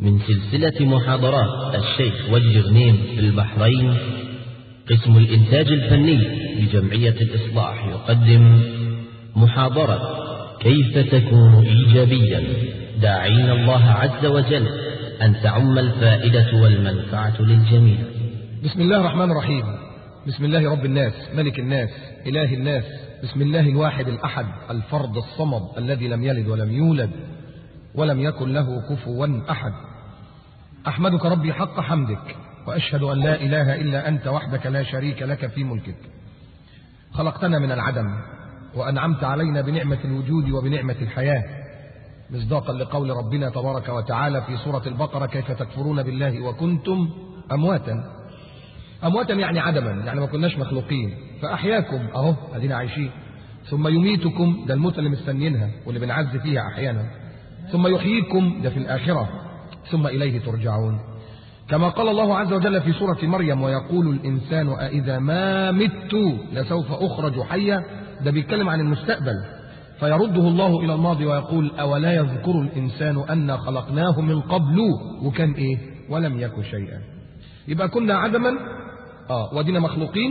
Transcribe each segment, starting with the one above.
من سلسلة محاضرات الشيخ وجه غنيم في البحرين قسم الإنتاج الفني بجمعية الإصلاح يقدم محاضرة كيف تكون إيجابيا داعين الله عز وجل أن تعم الفائدة والمنفعة للجميع بسم الله الرحمن الرحيم بسم الله رب الناس ملك الناس إله الناس بسم الله الواحد الأحد الفرد الصمد الذي لم يلد ولم يولد ولم يكن له كفوا أحد أحمدك ربي حق حمدك وأشهد أن لا إله إلا أنت وحدك لا شريك لك في ملكك خلقتنا من العدم وأنعمت علينا بنعمة الوجود وبنعمة الحياة مصداقا لقول ربنا تبارك وتعالى في سورة البقرة كيف تكفرون بالله وكنتم أمواتا أمواتا يعني عدما يعني ما كناش مخلوقين فأحياكم أهو أدينا عايشين ثم يميتكم ده الموت اللي مستنينها واللي بنعز فيها أحيانا ثم يحييكم ده في الآخرة ثم إليه ترجعون كما قال الله عز وجل في سورة مريم ويقول الإنسان أإذا ما مت لسوف أخرج حيا ده بيتكلم عن المستقبل فيرده الله إلى الماضي ويقول أولا يذكر الإنسان أنا خلقناه من قبل وكان إيه ولم يكن شيئا يبقى كنا عدما آه ودينا مخلوقين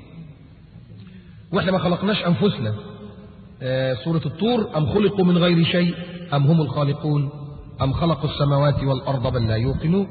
وإحنا ما خلقناش أنفسنا آه سورة الطور أم خلقوا من غير شيء أم هم الخالقون أم خلقوا السماوات والأرض بل لا يوقنون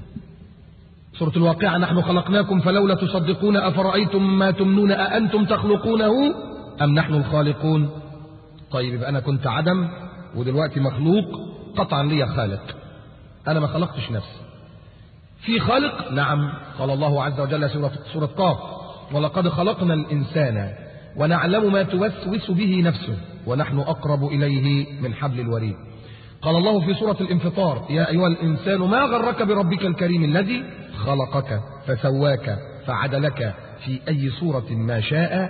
سورة الواقعة نحن خلقناكم فلولا تصدقون أفرأيتم ما تمنون أأنتم تخلقونه أم نحن الخالقون طيب يبقى أنا كنت عدم ودلوقتي مخلوق قطعا لي خالق أنا ما خلقتش نفسي في خالق نعم قال الله عز وجل سورة, سورة قاف ولقد خلقنا الإنسان ونعلم ما توسوس به نفسه ونحن أقرب إليه من حبل الوريد قال الله في سورة الانفطار يا أيها الإنسان ما غرك بربك الكريم الذي خلقك فسواك فعدلك في أي صورة ما شاء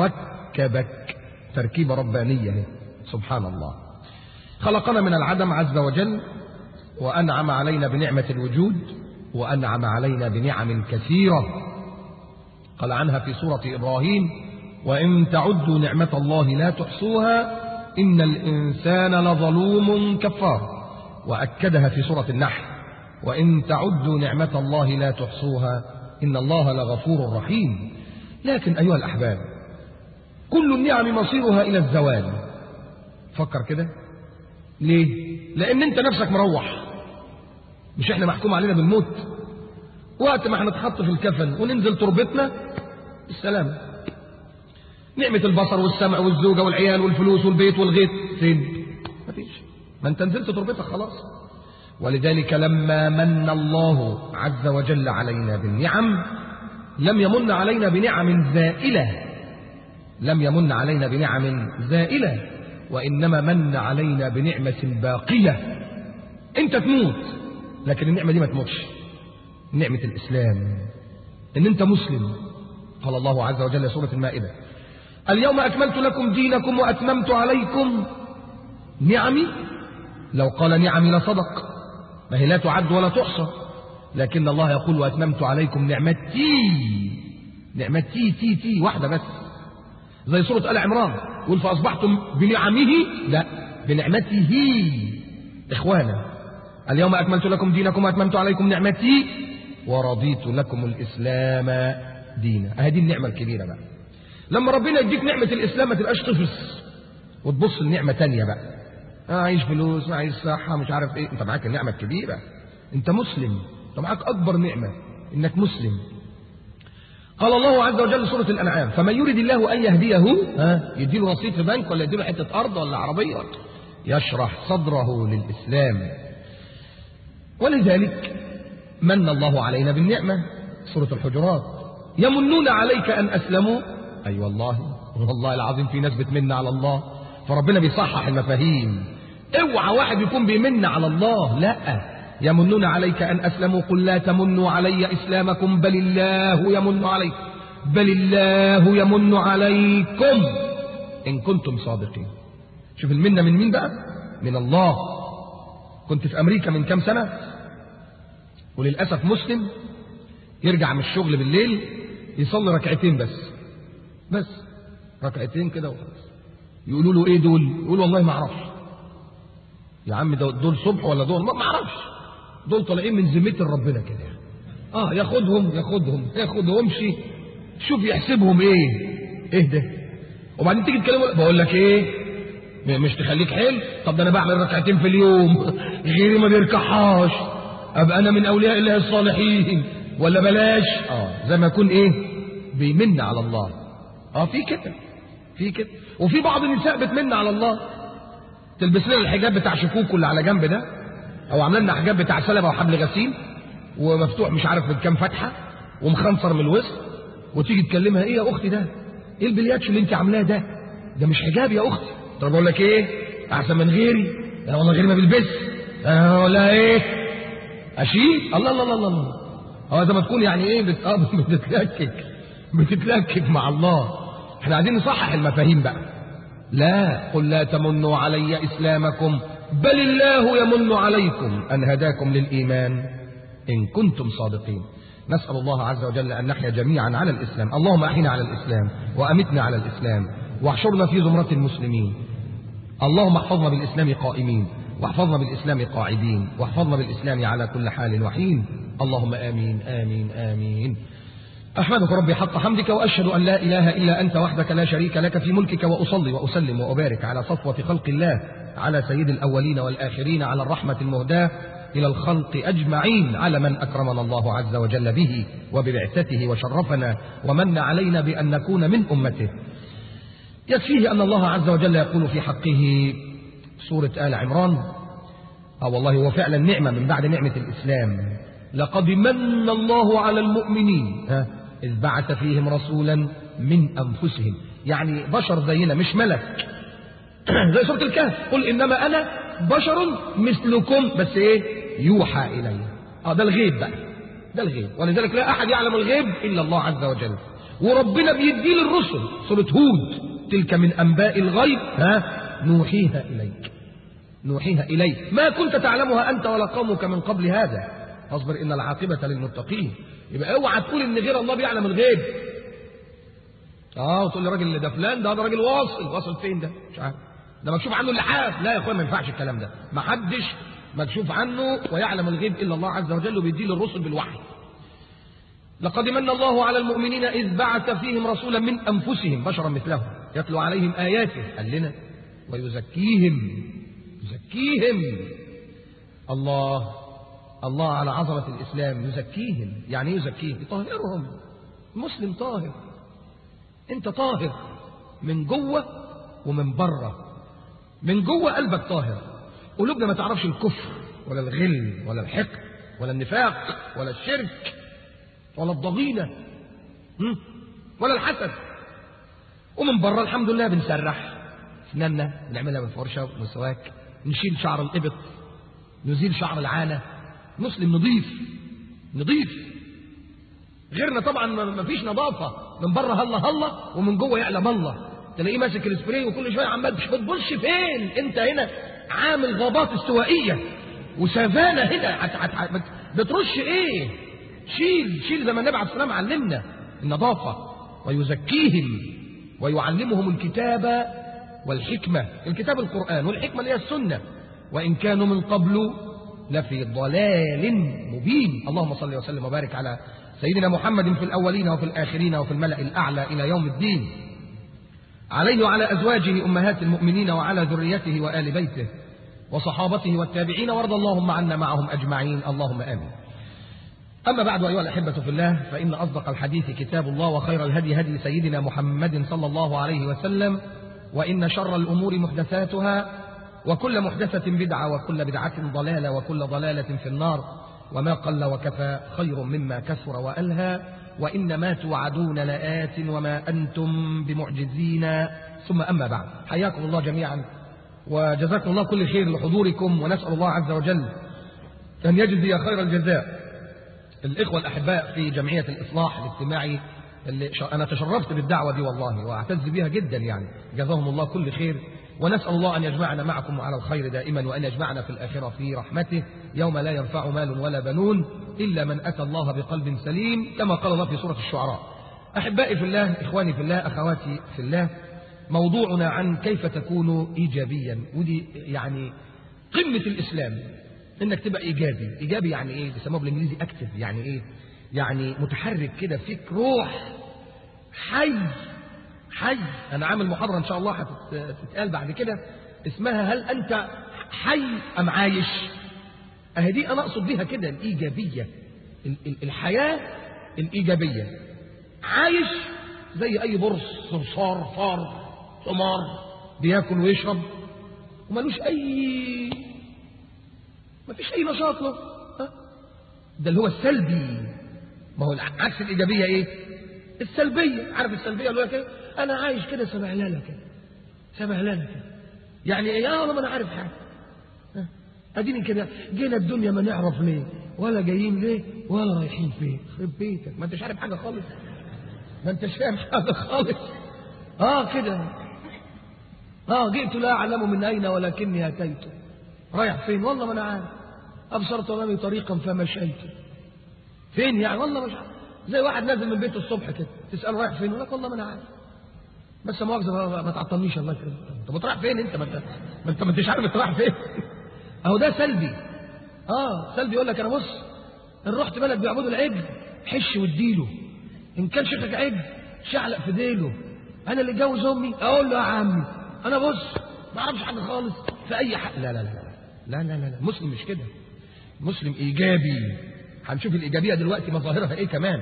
ركبك تركيبة ربانية سبحان الله خلقنا من العدم عز وجل وأنعم علينا بنعمة الوجود وأنعم علينا بنعم كثيرة قال عنها في سورة إبراهيم وإن تعدوا نعمة الله لا تحصوها إن الإنسان لظلوم كفار وأكدها في سورة النحل وإن تعدوا نعمة الله لا تحصوها إن الله لغفور رحيم لكن أيها الأحباب كل النعم مصيرها إلى الزوال فكر كده ليه لأن أنت نفسك مروح مش احنا محكوم علينا بالموت وقت ما احنا نتحط في الكفن وننزل تربتنا السلام نعمة البصر والسمع والزوجة والعيال والفلوس والبيت والغيط فين مفيش ما انت نزلت تربتك خلاص ولذلك لما من الله عز وجل علينا بالنعم لم يمن علينا بنعم زائلة لم يمن علينا بنعم زائلة وإنما من علينا بنعمة باقية انت تموت لكن النعمة دي ما تموتش نعمة الإسلام إن أنت مسلم قال الله عز وجل سورة المائدة اليوم أكملت لكم دينكم وأتممت عليكم نعمي لو قال نعمي لصدق ما هي لا تعد ولا تحصى لكن الله يقول وأتممت عليكم نعمتي نعمتي تي تي واحدة بس زي سورة آل عمران يقول فأصبحتم بنعمه لا بنعمته إخوانا اليوم أكملت لكم دينكم وأتممت عليكم نعمتي ورضيت لكم الإسلام دينا هذه النعمة الكبيرة بقى لما ربنا يديك نعمة الإسلام ما تبقاش تفلس وتبص لنعمة تانية بقى عايش فلوس عايز صحة مش عارف ايه انت معاك النعمة الكبيرة انت مسلم انت معاك أكبر نعمة انك مسلم قال الله عز وجل سورة الأنعام فمن يريد الله أن يهديه ها يديله رصيد في بنك ولا يديله حتة أرض ولا عربية يشرح صدره للإسلام ولذلك من الله علينا بالنعمة سورة الحجرات يمنون عليك أن أسلموا أي أيوة والله والله العظيم في ناس بتمن على الله فربنا بيصحح المفاهيم اوعى واحد يكون بيمن على الله لا يمنون عليك أن أسلموا قل لا تمنوا علي إسلامكم بل الله يمن عليكم بل الله يمن عليكم إن كنتم صادقين شوف المنة من مين بقى من الله كنت في أمريكا من كام سنة وللأسف مسلم يرجع من الشغل بالليل يصلي ركعتين بس بس ركعتين كده وخلاص يقولوا له ايه دول يقول والله ما اعرفش يا عم دول صبح ولا دول ما اعرفش دول طالعين من ذمه ربنا كده اه ياخدهم ياخدهم ياخدهمش شوف يحسبهم ايه ايه ده وبعدين تيجي تكلمه بقول لك ايه م- مش تخليك حلو طب ده انا بعمل ركعتين في اليوم غيري ما بيركعهاش ابقى انا من اولياء الله الصالحين ولا بلاش اه زي ما يكون ايه بيمن على الله اه في كده في كده وفي بعض النساء بتمن على الله تلبس لنا الحجاب بتاع شكوك اللي على جنب ده او عامله لنا حجاب بتاع سلبه وحبل غسيل ومفتوح مش عارف من كام فتحه ومخنصر من الوسط وتيجي تكلمها ايه يا اختي ده ايه البلياتش اللي انت عاملاه ده ده مش حجاب يا اختي طب اقول لك ايه احسن من غيري انا والله غيري ما بيلبس اه ولا ايه اشيل الله الله الله الله الله اه زي ما تكون يعني ايه بت... اه بتتلكك بتتلكك مع الله احنا عايزين نصحح المفاهيم بقى لا قل لا تمنوا علي اسلامكم بل الله يمن عليكم ان هداكم للايمان ان كنتم صادقين نسال الله عز وجل ان نحيا جميعا على الاسلام اللهم احينا على الاسلام وامتنا على الاسلام واحشرنا في زمره المسلمين اللهم احفظنا بالاسلام قائمين واحفظنا بالاسلام قاعدين واحفظنا بالاسلام على كل حال وحين اللهم امين امين امين أحمدك ربي حق حمدك وأشهد أن لا إله إلا أنت وحدك لا شريك لك في ملكك وأصلي وأسلم وأبارك على صفوة خلق الله على سيد الأولين والآخرين على الرحمة المهداة إلى الخلق أجمعين على من أكرمنا الله عز وجل به وببعثته وشرفنا ومن علينا بأن نكون من أمته يكفيه أن الله عز وجل يقول في حقه سورة آل عمران اه والله هو فعلا نعمة من بعد نعمة الإسلام لقد من الله على المؤمنين ها إذ بعث فيهم رسولا من أنفسهم يعني بشر زينا مش ملك زي سورة الكهف قل إنما أنا بشر مثلكم بس إيه يوحى إلي اه ده الغيب بقى ده الغيب ولذلك لا أحد يعلم الغيب إلا الله عز وجل وربنا بيدي للرسل سورة هود تلك من أنباء الغيب ها نوحيها إليك نوحيها إليك ما كنت تعلمها أنت ولا قومك من قبل هذا فاصبر إن العاقبة للمتقين يبقى اوعى تقول إن غير الله بيعلم الغيب اه وتقول لي راجل ده فلان ده ده راجل واصل واصل فين ده مش عارف ده مكشوف عنه اللحاف لا يا اخويا ما ينفعش الكلام ده ما حدش مكشوف عنه ويعلم الغيب الا الله عز وجل وبيديه للرسل بالوحي لقد من الله على المؤمنين إذ بعث فيهم رسولا من أنفسهم بشرا مثلهم يتلو عليهم آياته قال لنا ويزكيهم يزكيهم الله الله على عظمة الإسلام يزكيهم يعني ايه يزكيهم يطهرهم مسلم طاهر انت طاهر من جوه ومن بره من جوه قلبك طاهر قلوبنا ما تعرفش الكفر ولا الغل ولا الحقد ولا النفاق ولا الشرك ولا الضغينة هم؟ ولا الحسد ومن بره الحمد لله بنسرح سناننا بنعملها بالفرشة والمسواك نشيل شعر الإبط نزيل شعر العانة مسلم نظيف نظيف غيرنا طبعا ما فيش نظافة من بره هلا هلا ومن جوه يعلم الله تلاقيه ماسك السبراي وكل شويه عمال مش بتبص فين انت هنا عامل غابات استوائيه وسافانه هنا هت- هت- هت- بترش ايه شيل شيل زي ما النبي عليه السلام علمنا النظافه ويزكيهم ويعلمهم الكتاب والحكمه الكتاب القران والحكمه اللي هي السنه وان كانوا من قبل لفي ضلال مبين اللهم صل وسلم وبارك على سيدنا محمد في الاولين وفي الاخرين وفي الملا الاعلى الى يوم الدين عليه وعلى أزواجه أمهات المؤمنين وعلى ذريته وآل بيته وصحابته والتابعين وارض اللهم عنا معهم أجمعين اللهم آمين أما بعد أيها الأحبة في الله فإن أصدق الحديث كتاب الله وخير الهدي هدي سيدنا محمد صلى الله عليه وسلم وإن شر الأمور محدثاتها وكل محدثة بدعة وكل بدعة ضلالة وكل ضلالة في النار وما قل وكفى خير مما كثر وألهى وإن ما توعدون لآت وما أنتم بمعجزين ثم أما بعد حياكم الله جميعا وجزاكم الله كل خير لحضوركم ونسأل الله عز وجل أن يجزي خير الجزاء الإخوة الأحباء في جمعية الإصلاح الاجتماعي اللي ش- أنا تشرفت بالدعوة دي والله وأعتز بها جدا يعني جزاهم الله كل خير ونسأل الله أن يجمعنا معكم على الخير دائما وأن يجمعنا في الآخرة في رحمته يوم لا ينفع مال ولا بنون إلا من أتى الله بقلب سليم كما قال الله في سورة الشعراء أحبائي في الله إخواني في الله أخواتي في الله موضوعنا عن كيف تكون إيجابيا ودي يعني قمة الإسلام انك تبقى ايجابي ايجابي يعني ايه بيسموه بالانجليزي اكتف يعني ايه يعني متحرك كده فيك روح حي حي انا عامل محاضره ان شاء الله هتتقال بعد كده اسمها هل انت حي ام عايش اهي دي انا اقصد بيها كده الايجابيه ال- ال- الحياه الايجابيه عايش زي اي برص صرصار فار حمار بياكل ويشرب وملوش اي مفيش اي نشاط له ها؟ ده اللي هو السلبي ما هو عكس الايجابيه ايه السلبيه عارف السلبيه اللي هو كده انا عايش كده سبهلله كده سبهلله كده يعني ايه اه والله ما انا عارف حاجه ها؟ اديني كده جينا الدنيا ما نعرف ليه ولا جايين ليه ولا رايحين فين خرب بيتك ما انتش عارف حاجه خالص ما انتش فاهم حاجه خالص اه كده اه جئت لا اعلم من اين ولكني اتيت رايح فين والله ما انا عارف ابصرت امامي طريقا فمشيت فين يعني والله مش عارف زي واحد نازل من بيته الصبح كده تساله رايح فين يقول لك والله ما انا عارف بس مؤاخذه ما- ما تعطلنيش الله يكرمك انت بتروح فين انت ما انت ما انت ما انتش عارف انت رايح فين اهو ده سلبي اه سلبي يقول لك انا بص ان رحت بلد بيعبدوا العجل حش واديله ان كان شيخك عجل شعلق في ديله انا اللي اتجوز امي اقول له يا عمي انا بص ما اعرفش حاجه خالص في اي حق لا لا لا لا لا لا لا مسلم مش كده مسلم ايجابي هنشوف الايجابيه دلوقتي مظاهرها ايه كمان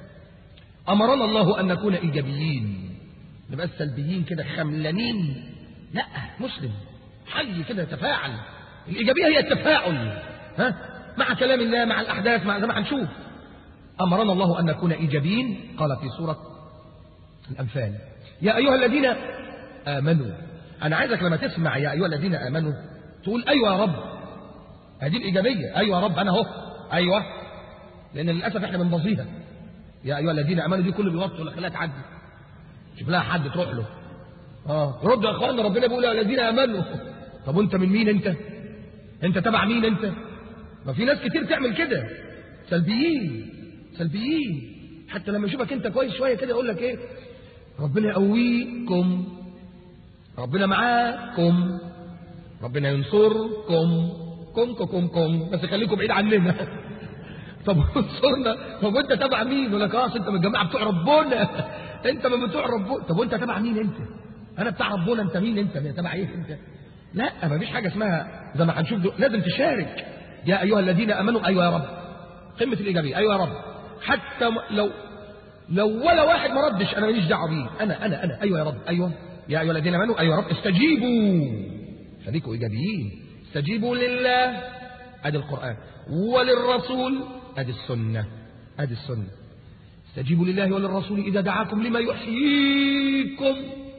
امرنا الله ان نكون ايجابيين نبقى سلبيين كده خملانين لا مسلم حي كده يتفاعل الايجابيه هي التفاعل ها مع كلام الله مع الاحداث مع زي ما هنشوف امرنا الله ان نكون ايجابيين قال في سوره الانفال يا ايها الذين امنوا انا عايزك لما تسمع يا ايها الذين امنوا تقول ايوه يا رب هذه الايجابيه ايوه يا رب انا اهو ايوه لان للاسف احنا بنبظيها يا ايها الذين امنوا دي كله بيوطي ولا خليها تعدي شوف لها حد تروح له اه ردوا يا اخوانا ربنا بيقول يا الذين امنوا طب وانت من مين انت انت تبع مين انت ما في ناس كتير تعمل كده سلبيين سلبيين حتى لما يشوفك انت كويس شويه كده يقول لك ايه ربنا يقويكم ربنا معاكم ربنا ينصركم كم كم كم بس خليكم بعيد عننا طب انصرنا طب وانت تبع مين يقول لك اه أصل انت من الجماعه بتوع ربنا انت من بتوع ربنا طب وانت تبع مين انت انا بتاع ربنا انت مين انت تبع ايه انت لا ما فيش حاجه اسمها زي ما هنشوف دو- لازم تشارك يا ايها الذين امنوا ايوه يا رب قمه الايجابيه ايوه يا رب حتى م- لو لو ولا واحد ما ردش انا ماليش دعوه بيه انا انا انا ايوه يا رب ايوه يا ايها الذين امنوا ايوه يا رب استجيبوا خليكوا ايجابيين استجيبوا لله ادي القران وللرسول ادي السنه ادي السنه استجيبوا لله وللرسول اذا دعاكم لما يحييكم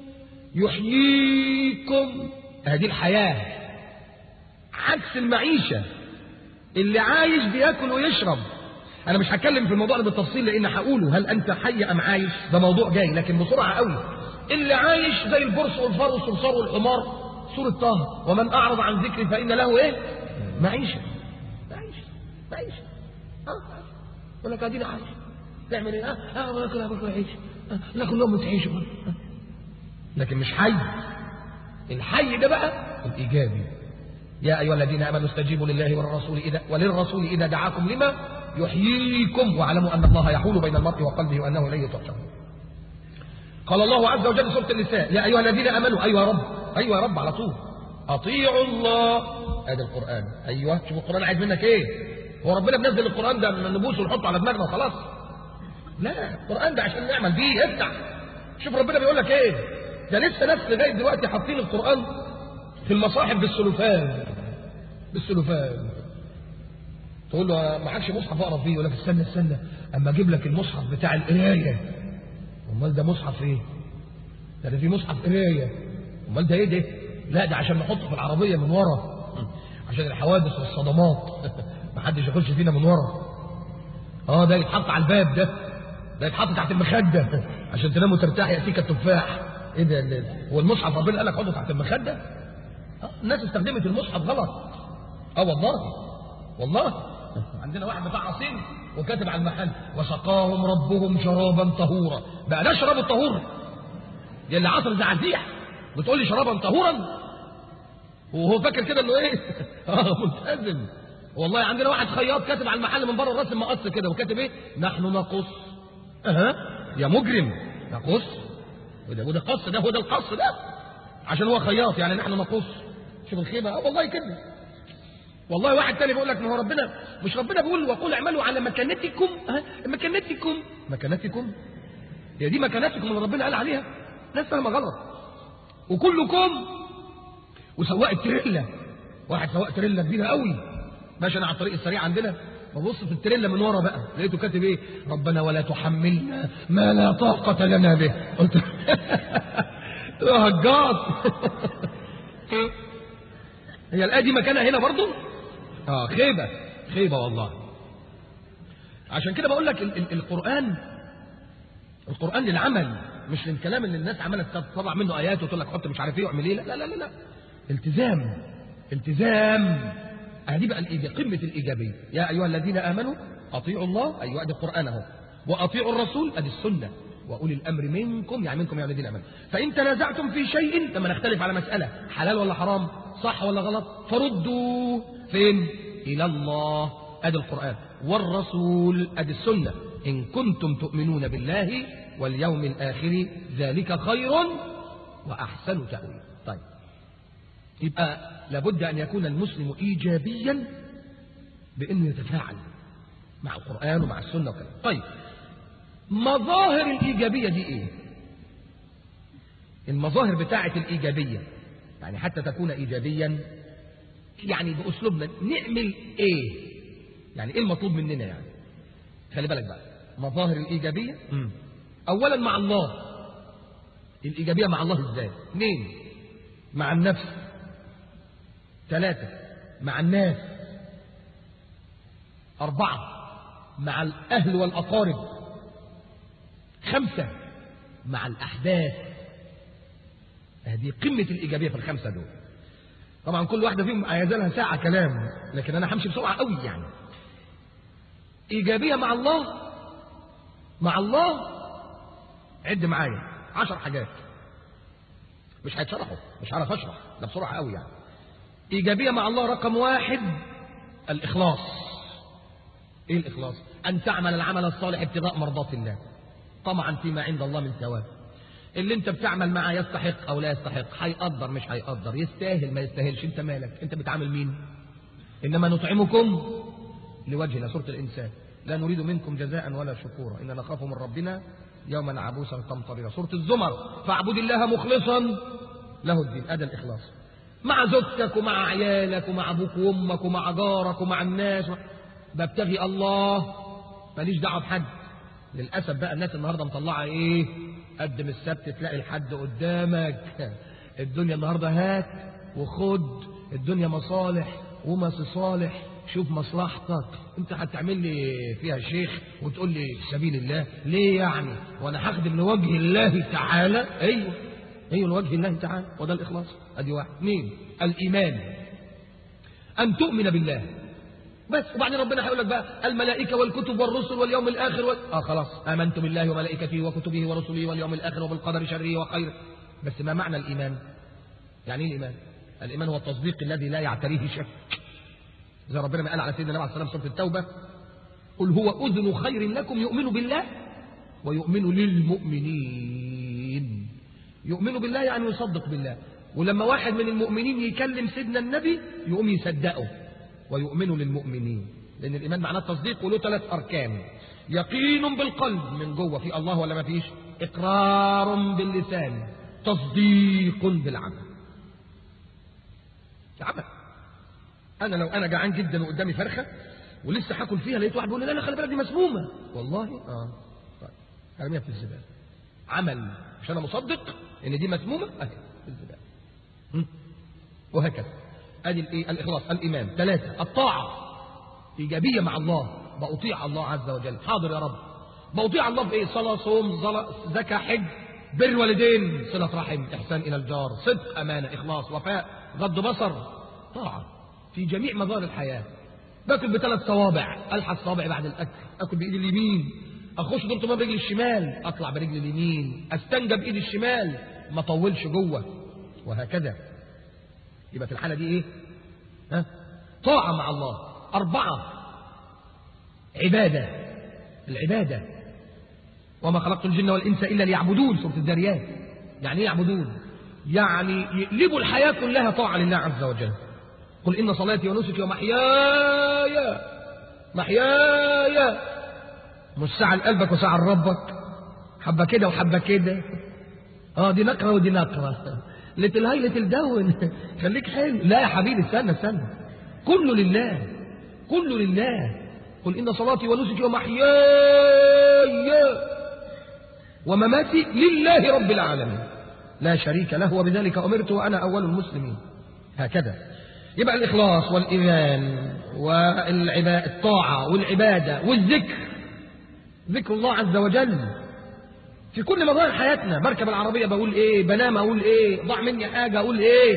يحييكم هذه الحياه عكس المعيشه اللي عايش بياكل ويشرب انا مش هتكلم في الموضوع ده بالتفصيل لان هقوله هل انت حي ام عايش ده موضوع جاي لكن بسرعه قوي اللي عايش زي البرص والفار والصرصار والحمار سوره طه ومن اعرض عن ذكري فان له ايه معيشه معيشه معيشه اه يقول لك ادينا عايش تعمل ايه اه اه باكل باكل عيش آه، لا كلهم تعيشوا آه. لكن مش حي الحي ده بقى الايجابي يا أيها الذين آمنوا استجيبوا لله والرسول إذا وللرسول إذا دعاكم لما يحييكم واعلموا أن الله يحول بين المرء وقلبه وأنه إليه تحشرون قال الله عز وجل في سورة النساء يا أيها الذين آمنوا أيوة يا رب أيوة يا رب على طول أطيعوا الله هذا القرآن أيوة شوف القرآن عايز منك إيه هو ربنا بنزل القرآن ده من نبوس ونحطه على دماغنا وخلاص لا القرآن ده عشان نعمل بيه افتح شوف ربنا بيقول لك إيه ده لسه ناس لغاية دلوقتي حاطين القرآن في المصاحف بالسلوفان بالسلوفان تقول له معكش مصحف اقرا فيه يقول لك استنى استنى اما اجيب لك المصحف بتاع القرايه امال ده مصحف ايه ده ده في مصحف قرايه امال ده ايه ده لا ده عشان نحطه في العربيه من ورا عشان الحوادث والصدمات محدش يخش فينا من ورا اه ده يتحط على الباب ده ده يتحط تحت المخده عشان تنام وترتاح ياتيك التفاح ايه ده ده- هو المصحف ربنا قال لك حطه تحت المخده آه، الناس استخدمت المصحف غلط اه والله والله عندنا واحد بتاع عصير وكاتب على المحل وسقاهم ربهم شرابا طهورا بقى ده شراب الطهور دي اللي عصر زعزيح بتقول لي شرابا طهورا وهو فاكر كده انه ايه اه ملتزم والله عندنا واحد خياط كاتب على المحل من بره الراس مقص كده وكاتب ايه نحن نقص اها يا مجرم نقص وده وده قص ده هو ده القص ده عشان هو خياط يعني نحن نقص شوف الخيبه اه والله كده والله واحد تاني بيقول لك ما هو ربنا مش ربنا بيقول وقول اعملوا على مكانتكم ها مكانتكم مكانتكم هي دي مكانتكم اللي ربنا قال عليها ناس فاهمه غلط وكلكم وسواق التريلا واحد سواق تريلا كبيره قوي ماشي انا على الطريق السريع عندنا ببص في التريلا من ورا بقى لقيته كاتب ايه ربنا ولا تحملنا ما لا طاقه لنا به قلت له هجاط هي الآية دي مكانها هنا برضو اه خيبة خيبة والله عشان كده بقول لك ال ال القرآن القرآن للعمل مش للكلام اللي الناس عملت تطلع منه آيات وتقول لك حط مش عارف ايه واعمل ايه لا لا لا لا التزام التزام هذه بقى الإيجاب قمة الإيجابية يا أيها الذين آمنوا أطيعوا الله أيها أدي القرآن أهو وأطيعوا الرسول أدي السنة وأولي الأمر منكم يعني منكم يا الذين آمنوا فإن تنازعتم في شيء لما نختلف على مسألة حلال ولا حرام صح ولا غلط فردوا فين إلى الله أدي القرآن والرسول أدي السنة إن كنتم تؤمنون بالله واليوم الآخر ذلك خير وأحسن تأويل طيب يبقى لابد أن يكون المسلم إيجابيا بأنه يتفاعل مع القرآن ومع السنة وكذا طيب مظاهر الإيجابية دي إيه المظاهر بتاعة الإيجابية يعني حتى تكون إيجابيا يعني بأسلوبنا نعمل إيه يعني إيه المطلوب مننا يعني خلي بالك بقى مظاهر الإيجابية م. أولا مع الله الإيجابية مع الله إزاي اثنين مع النفس ثلاثة مع الناس أربعة مع الأهل والأقارب خمسة مع الأحداث هذه قمة الإيجابية في الخمسة دول طبعا كل واحدة فيهم عايزة لها ساعة كلام لكن أنا همشي بسرعة قوي يعني إيجابية مع الله مع الله عد معايا عشر حاجات مش هيتشرحوا مش عارف أشرح ده بسرعة قوي يعني إيجابية مع الله رقم واحد الإخلاص إيه الإخلاص أن تعمل العمل الصالح ابتغاء مرضات الله طمعا فيما عند الله من ثواب اللي انت بتعمل معاه يستحق او لا يستحق هيقدر مش هيقدر يستاهل ما يستاهلش انت مالك انت بتعامل مين انما نطعمكم لوجهنا سوره الانسان لا نريد منكم جزاء ولا شكورا اننا نخاف من ربنا يوما عبوسا قمطريرا سوره الزمر فاعبد الله مخلصا له الدين ادى الاخلاص مع زوجتك ومع عيالك ومع ابوك وامك ومع جارك ومع الناس ببتغي الله ماليش دعوه بحد للاسف بقى الناس النهارده مطلعه ايه قدم السبت تلاقي الحد قدامك الدنيا النهارده هات وخد الدنيا مصالح ومصالح شوف مصلحتك انت هتعمل لي فيها شيخ وتقول لي سبيل الله ليه يعني وانا هخدم لوجه الله تعالى ايوه ايوه لوجه الله تعالى وده الاخلاص ادي واحد اثنين الايمان ان تؤمن بالله بس وبعدين ربنا هيقول لك بقى الملائكة والكتب والرسل واليوم الآخر وال... اه خلاص آمنت بالله وملائكته وكتبه ورسله واليوم الآخر وبالقدر شره وخيره بس ما معنى الإيمان يعني ايه الإيمان الإيمان هو التصديق الذي لا يعتريه شك زي ربنا ما قال على سيدنا النبي عليه الصلاة والسلام سورة التوبة قل هو أذن خير لكم يؤمن بالله ويؤمن للمؤمنين يؤمن بالله يعني يصدق بالله ولما واحد من المؤمنين يكلم سيدنا النبي يقوم يصدقه ويؤمن للمؤمنين لأن الإيمان معناه التصديق وله ثلاث أركان يقين بالقلب من جوه في الله ولا ما فيش إقرار باللسان تصديق بالعمل عمل أنا لو أنا جعان جدا وقدامي فرخة ولسه هاكل فيها لقيت واحد بيقول لي لا لا خلي بالك دي مسمومة والله اه طيب ارميها في الزبالة عمل مش أنا مصدق إن دي مسمومة أهي في الزبالة وهكذا ادي الايه الاخلاص الايمان ثلاثه الطاعه ايجابيه مع الله بأطيع الله عز وجل حاضر يا رب بأطيع الله في ايه صلاه صوم زكاه حج بر والدين صله رحم احسان الى الجار صدق امانه اخلاص وفاء غض بصر طاعه في جميع مظاهر الحياه باكل بثلاث صوابع الحس صوابعي بعد الاكل اكل بايدي اليمين اخش دور طمام برجلي الشمال اطلع برجلي اليمين استنجى بايدي الشمال ما اطولش جوه وهكذا يبقى في الحالة دي ايه ها؟ طاعة مع الله أربعة عبادة العبادة وما خلقت الجن والإنس إلا ليعبدون سورة الذريات يعني ايه يعبدون يعني يقلبوا الحياة كلها طاعة لله عز وجل قل إن صلاتي ونسكي ومحياي محياي مش ساعة لقلبك وساعة لربك حبة كده وحبة كده اه دي نقرة ودي نقرة ليتل هاي ليتل داون خليك حلو لا يا حبيبي استنى استنى كله لله كله لله قل إن صلاتي ونسكي ومحياي ومماتي لله رب العالمين لا شريك له وبذلك أمرت وأنا أول المسلمين هكذا يبقى الإخلاص والإيمان والطاعة والعبادة والذكر ذكر الله عز وجل في كل مظاهر حياتنا بركب العربية بقول إيه بنام أقول إيه ضاع مني حاجة أقول إيه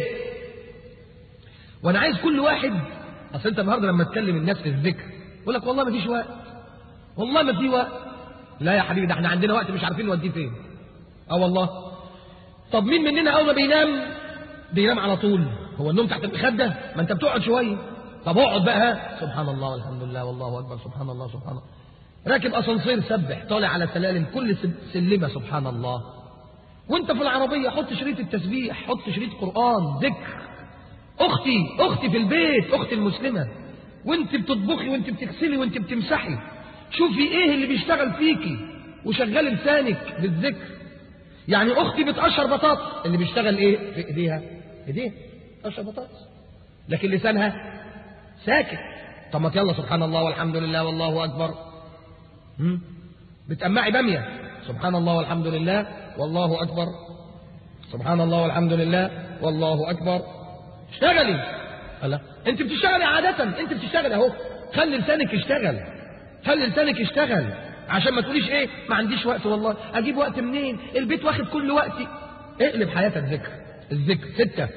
وأنا عايز كل واحد أصل أنت النهارده لما تكلم الناس في الذكر يقول لك والله ما فيش وقت والله ما في وقت لا يا حبيبي ده احنا عندنا وقت مش عارفين نوديه فين اه والله طب مين مننا اول ما بينام بينام على طول هو النوم تحت المخده ما انت بتقعد شويه طب اقعد بقى سبحان الله والحمد لله والله اكبر سبحان الله سبحان الله راكب اسانسير سبح طالع على سلالم كل سلمه سبحان الله وانت في العربيه حط شريط التسبيح حط شريط قران ذكر اختي اختي في البيت اختي المسلمه وانت بتطبخي وانت بتغسلي وانت بتمسحي شوفي ايه اللي بيشتغل فيكي وشغال لسانك بالذكر يعني اختي بتقشر بطاطس اللي بيشتغل ايه في ايديها ايديها تقشر بطاطس لكن لسانها ساكت طب ما يلا سبحان الله والحمد لله والله اكبر هم؟ بتقمعي باميه سبحان الله والحمد لله والله اكبر سبحان الله والحمد لله والله اكبر اشتغلي لا انت بتشتغلي عاده انت بتشتغلي اهو خلي لسانك يشتغل خلي لسانك يشتغل عشان ما تقوليش ايه ما عنديش وقت والله اجيب وقت منين البيت واخد كل وقتي اقلب حياتك ذكر الذكر ستة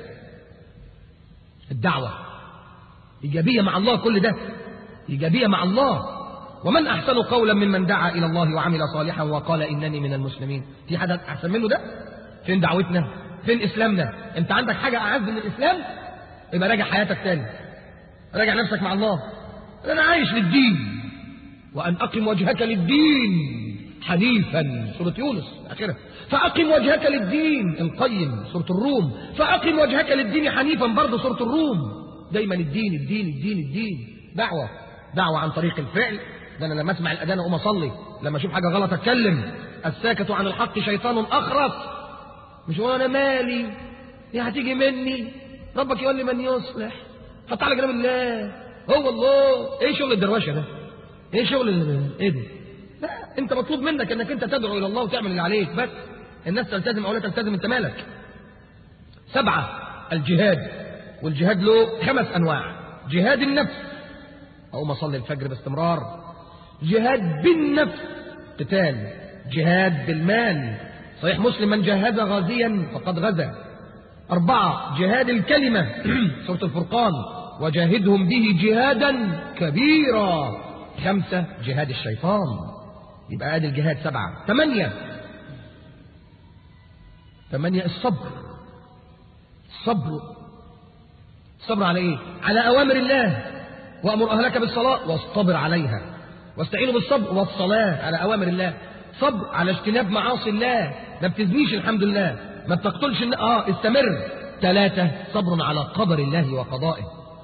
الدعوة إيجابية مع الله كل ده إيجابية مع الله ومن أحسن قولا ممن دعا إلى الله وعمل صالحا وقال إنني من المسلمين في حد أحسن منه ده فين دعوتنا فين إسلامنا أنت عندك حاجة أعز من الإسلام يبقى راجع حياتك تاني راجع نفسك مع الله أنا عايش للدين وأن أقم وجهك للدين حنيفا سورة يونس آخرها فأقم وجهك للدين القيم سورة الروم فأقم وجهك للدين حنيفا برضه سورة الروم دايما الدين الدين الدين الدين دعوة دعوة عن طريق الفعل ده أنا لما أسمع الأذان أقوم أصلي لما أشوف حاجة غلط أتكلم الساكت عن الحق شيطان أخرس مش هو أنا مالي دي هتيجي مني ربك يقول لي من يصلح حط على كلام الله هو الله ايه شغل الدروشه ده ايه شغل ايه ده لا انت مطلوب منك انك انت تدعو الى الله وتعمل اللي عليك بس الناس تلتزم او لا تلتزم انت مالك سبعة الجهاد والجهاد له خمس انواع جهاد النفس او ما اصلي الفجر باستمرار جهاد بالنفس قتال جهاد بالمال صحيح مسلم من جهز غازيا فقد غزا أربعة جهاد الكلمة سورة الفرقان وجاهدهم به جهادا كبيرا خمسة جهاد الشيطان يبقى ادي الجهاد سبعة ثمانية ثمانية الصبر الصبر الصبر على ايه على اوامر الله وامر اهلك بالصلاة واصطبر عليها واستعينوا بالصبر والصلاة على اوامر الله صبر على اجتناب معاصي الله ما بتزنيش الحمد لله ما بتقتلش اه استمر ثلاثة صبر على قدر الله وقضائه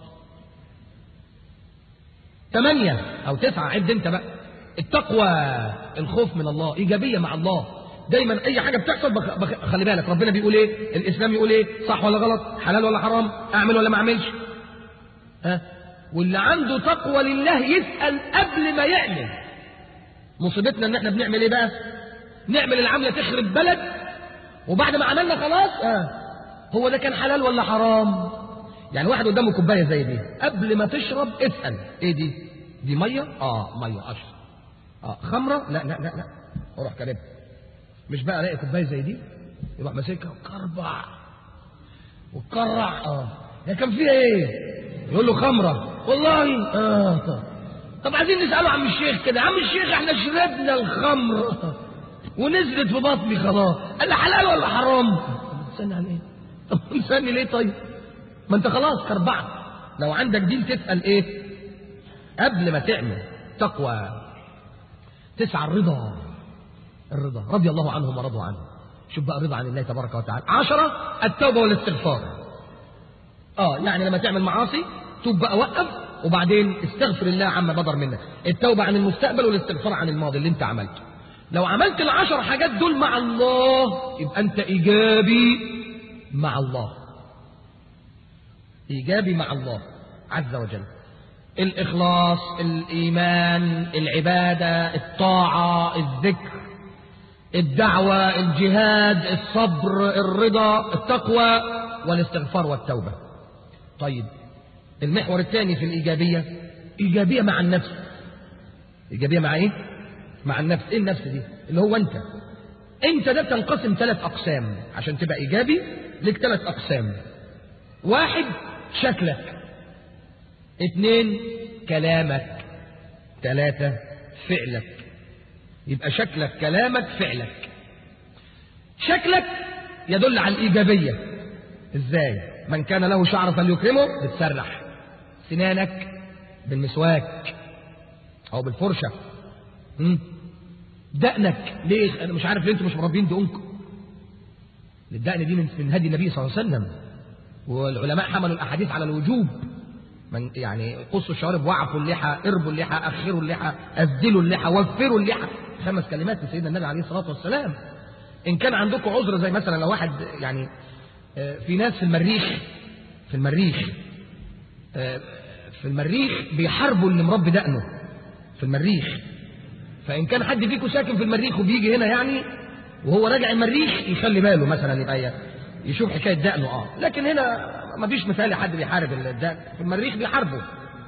ثمانية أو تسعة عد أنت بقى التقوى الخوف من الله إيجابية مع الله دايما أي حاجة بتحصل بخ... بخ... خلي بالك ربنا بيقول إيه الإسلام يقول إيه صح ولا غلط حلال ولا حرام أعمل ولا ما أعملش ها واللي عنده تقوى لله يسأل قبل ما يعمل مصيبتنا إن إحنا بنعمل إيه بقى نعمل العملة تخرب بلد وبعد ما عملنا خلاص آه. هو ده كان حلال ولا حرام يعني واحد قدامه كوبايه زي دي قبل ما تشرب اسال ايه دي دي ميه اه ميه اشرب اه خمره لا لا لا لا اروح كلمها مش بقى الاقي كوبايه زي دي يروح ماسكها وكربع وتكرع اه هي كان فيها ايه يقول له خمره والله اه طب عايزين نساله عم الشيخ كده عم الشيخ احنا شربنا الخمر ونزلت في بطني خلاص قال لي حلال ولا حرام استنى على ايه طب مستني ليه طيب ما انت خلاص كربعت لو عندك دين تسأل ايه قبل ما تعمل تقوى تسعى الرضا الرضا رضي الله عنهم ورضوا عنه شوف بقى رضا عن الله تبارك وتعالى عشرة التوبة والاستغفار اه يعني لما تعمل معاصي توب بقى وقف وبعدين استغفر الله عما بدر منك التوبة عن المستقبل والاستغفار عن الماضي اللي انت عملته لو عملت العشر حاجات دول مع الله يبقى انت ايجابي مع الله ايجابي مع الله عز وجل الاخلاص الايمان العباده الطاعه الذكر الدعوه الجهاد الصبر الرضا التقوى والاستغفار والتوبه طيب المحور الثاني في الايجابيه ايجابيه مع النفس ايجابيه مع ايه مع النفس ايه النفس دي اللي هو انت انت ده تنقسم ثلاث اقسام عشان تبقى ايجابي لك ثلاث اقسام واحد شكلك اثنين كلامك ثلاثة فعلك يبقى شكلك كلامك فعلك شكلك يدل على الإيجابية ازاي من كان له شعر فليكرمه بتسرح سنانك بالمسواك او بالفرشة مم. دقنك ليه انا مش عارف ليه انتوا مش مربين دقنكم الدقن دي من من هدي النبي صلى الله عليه وسلم والعلماء حملوا الاحاديث على الوجوب من يعني قصوا الشوارب وعفوا اللحى اربوا اللحى اخروا اللحى اسدلوا اللحى وفروا اللحى خمس كلمات لسيدنا النبي عليه الصلاه والسلام ان كان عندكم عذر زي مثلا لو واحد يعني في ناس في المريخ في المريخ في المريخ بيحاربوا اللي مربي دقنه في المريخ فإن كان حد فيكم ساكن في المريخ وبيجي هنا يعني وهو راجع المريخ يخلي باله مثلا يبقى يشوف حكاية دقنه اه لكن هنا ما فيش مثال حد بيحارب الدقن في المريخ بيحاربوا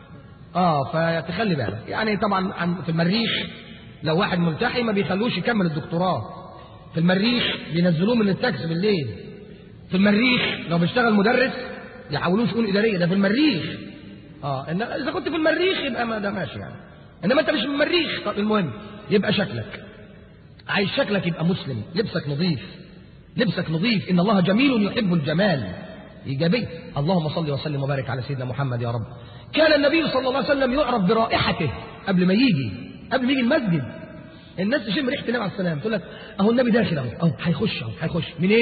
اه فتخلي بالك يعني طبعا عن في المريخ لو واحد ملتحي ما بيخلوش يكمل الدكتوراه في المريخ بينزلوه من التاكسي بالليل في المريخ لو بيشتغل مدرس يحولوه شؤون اداريه ده في المريخ اه إن اذا كنت في المريخ يبقى ما ده ماشي يعني انما انت مش من المريخ طب المهم يبقى شكلك عايز شكلك يبقى مسلم لبسك نظيف لبسك نظيف ان الله جميل يحب الجمال ايجابي اللهم صل وسلم وبارك على سيدنا محمد يا رب كان النبي صلى الله عليه وسلم يعرف برائحته قبل ما يجي قبل ما يجي المسجد الناس تشم ريحه النبي عليه السلام تقول لك اهو النبي داخل اهو اهو هيخش اهو هيخش منين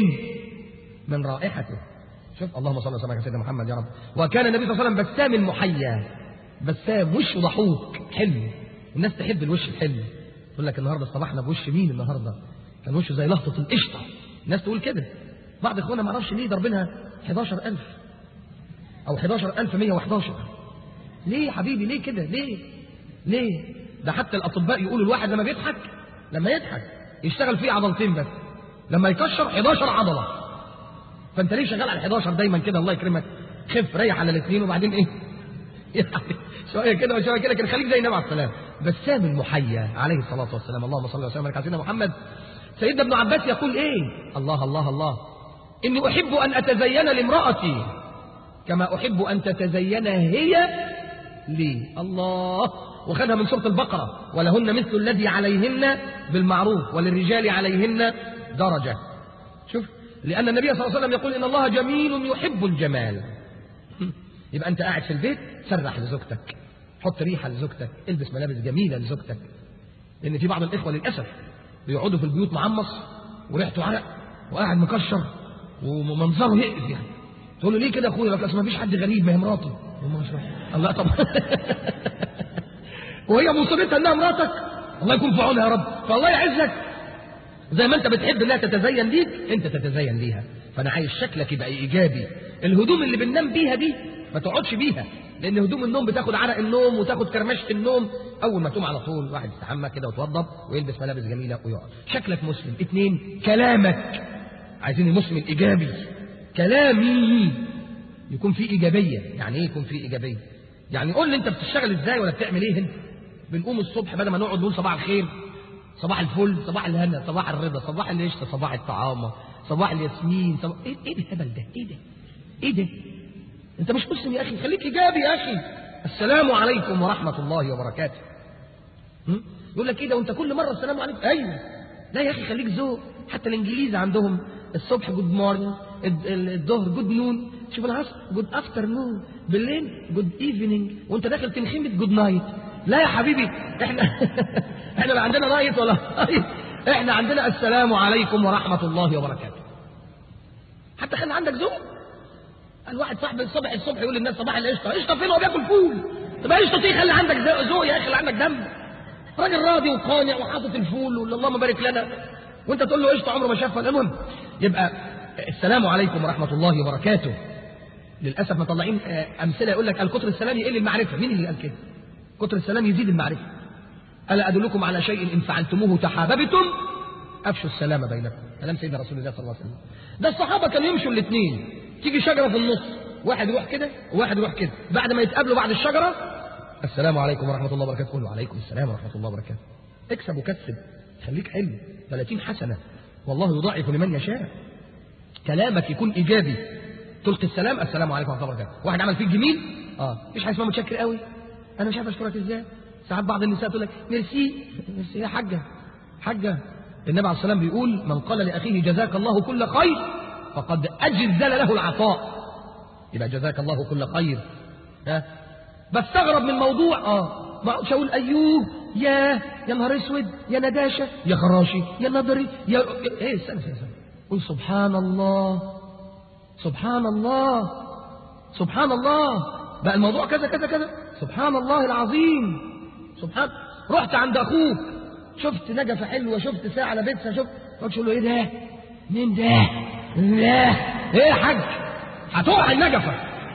من رائحته شوف اللهم صل وسلم على سيدنا محمد يا رب وكان النبي صلى الله عليه وسلم بسام محيا بسام وشه ضحوك حلو الناس تحب الوش الحلو تقول لك النهارده اصطبحنا بوش مين النهارده كان وشه زي لهطه القشطه الناس تقول كده بعض اخواننا ما اعرفش ليه ضربينها 11000 او 11111 ليه يا حبيبي ليه كده ليه ليه ده حتى الاطباء يقولوا الواحد لما بيضحك لما يضحك يشتغل فيه عضلتين بس لما يكشر 11 عضله فانت ليه شغال على 11 دايما كده الله يكرمك خف ريح على الاثنين وبعدين ايه يعني شويه كده وشويه كده كان خليك زي النبي عليه السلام بسام المحيا عليه الصلاه والسلام اللهم صل وسلم على سيدنا محمد سيدنا ابن عباس يقول ايه الله الله الله اني احب ان اتزين لامراتي كما احب ان تتزين هي لي الله وخدها من سوره البقره ولهن مثل الذي عليهن بالمعروف وللرجال عليهن درجه شوف لان النبي صلى الله عليه وسلم يقول ان الله جميل يحب الجمال يبقى انت قاعد في البيت سرح لزوجتك حط ريحه لزوجتك البس ملابس جميله لزوجتك لان في بعض الاخوه للاسف بيقعدوا في البيوت معمص وريحته عرق وقاعد مكشر ومنظره يقف يعني تقول له ليه كده يا اخويا اصل ما فيش حد غريب ما هي مراتي الله طب وهي مصيبتها انها مراتك الله يكون في عونها يا رب فالله يعزك زي ما انت بتحب انها تتزين ليك انت تتزين ليها فانا عايز شكلك يبقى ايجابي الهدوم اللي بننام بيها دي ما تقعدش بيها لان هدوم النوم بتاخد عرق النوم وتاخد كرمشه النوم اول ما تقوم على طول واحد يستحمى كده ويتوضب ويلبس ملابس جميله ويقعد شكلك مسلم اتنين كلامك عايزين المسلم الايجابي كلامي يكون فيه ايجابيه يعني ايه يكون فيه ايجابيه يعني قول لي انت بتشتغل ازاي ولا بتعمل ايه انت بنقوم الصبح بدل ما نقعد نقول صباح الخير صباح الفل صباح الهنا صباح الرضا صباح القشطه صباح الطعامه صباح الياسمين صباح ايه ايه الهبل ده ايه ده ايه ده انت مش مسلم يا اخي خليك ايجابي يا اخي السلام عليكم ورحمه الله وبركاته م? يقول لك ايه ده وانت كل مره السلام عليكم ايوه لا يا اخي خليك ذوق حتى الانجليز عندهم الصبح جود مورنينج الظهر جود نون شوف العصر جود افترنون بالليل جود ايفنينج وانت داخل تنخمت جود نايت لا يا حبيبي احنا احنا لا عندنا نايت ولا نايت احنا عندنا السلام عليكم ورحمه الله وبركاته حتى خلي عندك ذوق الواحد صاحب الصبح الصبح يقول للناس صباح القشطه قشطه فين هو بياكل فول طب قشطه ايه خلي عندك ذوق يا اخي خلي عندك دم راجل راضي وقانع وحاطط الفول واللي اللهم بارك لنا وانت تقول له قشطه عمره ما شافها المهم يبقى السلام عليكم ورحمه الله وبركاته للاسف مطلعين امثله يقول لك الكتر السلام يقل المعرفه مين اللي قال كده كتر السلام يزيد المعرفه الا ادلكم على شيء ان فعلتموه تحاببتم افشوا السلام بينكم كلام سيدنا رسول الله صلى الله عليه وسلم ده الصحابه كانوا يمشوا الاثنين تيجي شجره في النص واحد يروح كده وواحد يروح كده بعد ما يتقابلوا بعد الشجره السلام عليكم ورحمه الله وبركاته قول وعليكم السلام ورحمه الله وبركاته اكسب وكسب خليك حلو 30 حسنه والله يضاعف لمن يشاء كلامك يكون ايجابي تلقي السلام السلام عليكم ورحمه الله وبركاته واحد عمل فيك جميل اه مفيش حاجه اسمها متشكر قوي انا مش عارف اشكرك ازاي ساعات بعض النساء تقول لك ميرسي ميرسي يا حاجه حاجه النبي عليه السلام بيقول من قال لاخيه جزاك الله كل خير فقد اجزل له العطاء يبقى جزاك الله كل خير ها بستغرب من موضوع اه ما اقعدش اقول ايوه يا يا نهار اسود يا نداشه يا خراشي يا نضري يا ايه استنى استنى استنى قول سبحان الله سبحان الله سبحان الله بقى الموضوع كذا كذا كذا سبحان الله العظيم سبحان رحت عند اخوك شفت نجفه حلوه شفت ساعه على بيتها شفت تقول له ايه ده مين ده لا ايه يا حاج هتقع النجفه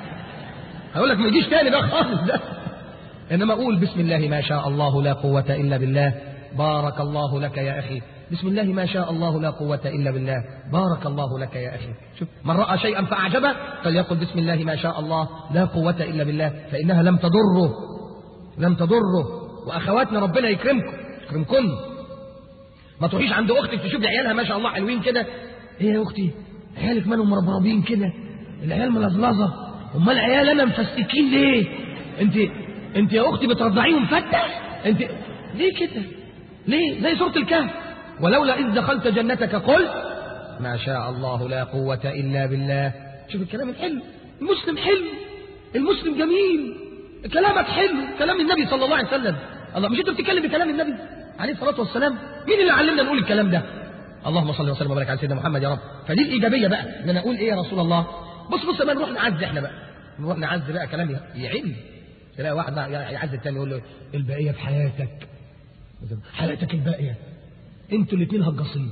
هقول لك ما يجيش تاني ده خالص ده انما اقول بسم الله ما شاء الله لا قوه الا بالله بارك الله لك يا اخي بسم الله ما شاء الله لا قوة إلا بالله بارك الله لك يا أخي شوف من رأى شيئا فأعجبه فليقل بسم الله ما شاء الله لا قوة إلا بالله فإنها لم تضره لم تضره وأخواتنا ربنا يكرمكم يكرمكن ما تروحيش عند أختك تشوفي عيالها ما شاء الله حلوين كده إيه يا أختي عيالك مالهم مربربين كده العيال ملظلظة أمال العيال أنا مفستكين ليه أنت أنت يا أختي بترضعيهم فتح أنت ليه كده ليه زي سورة الكهف ولولا إذ دخلت جنتك قلت ما شاء الله لا قوة إلا بالله شوف الكلام الحلو المسلم حلو المسلم جميل كلامك حلو كلام النبي صلى الله عليه وسلم الله مش انت بتتكلم بكلام النبي عليه الصلاة والسلام مين اللي علمنا نقول الكلام ده اللهم صل وسلم وبارك على سيدنا محمد يا رب فدي الإيجابية بقى ان أنا أقول إيه يا رسول الله بص بص ما نروح نعز إحنا بقى نروح نعز بقى كلام يعلم تلاقي واحد بقى يعز التاني يقول له البقية في حياتك حياتك الباقية انتوا الاثنين هجاصين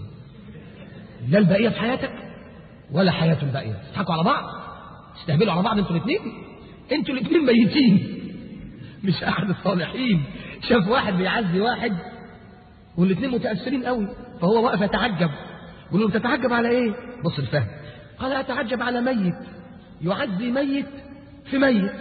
لا البقيه في حياتك ولا حياه الباقيه تضحكوا على بعض تستهبلوا على بعض انتوا الاثنين انتوا الاثنين ميتين مش احد الصالحين شاف واحد بيعزي واحد والاثنين متاثرين قوي فهو واقف يتعجب يقول له تتعجب على ايه بص الفهم قال اتعجب على ميت يعزي ميت في ميت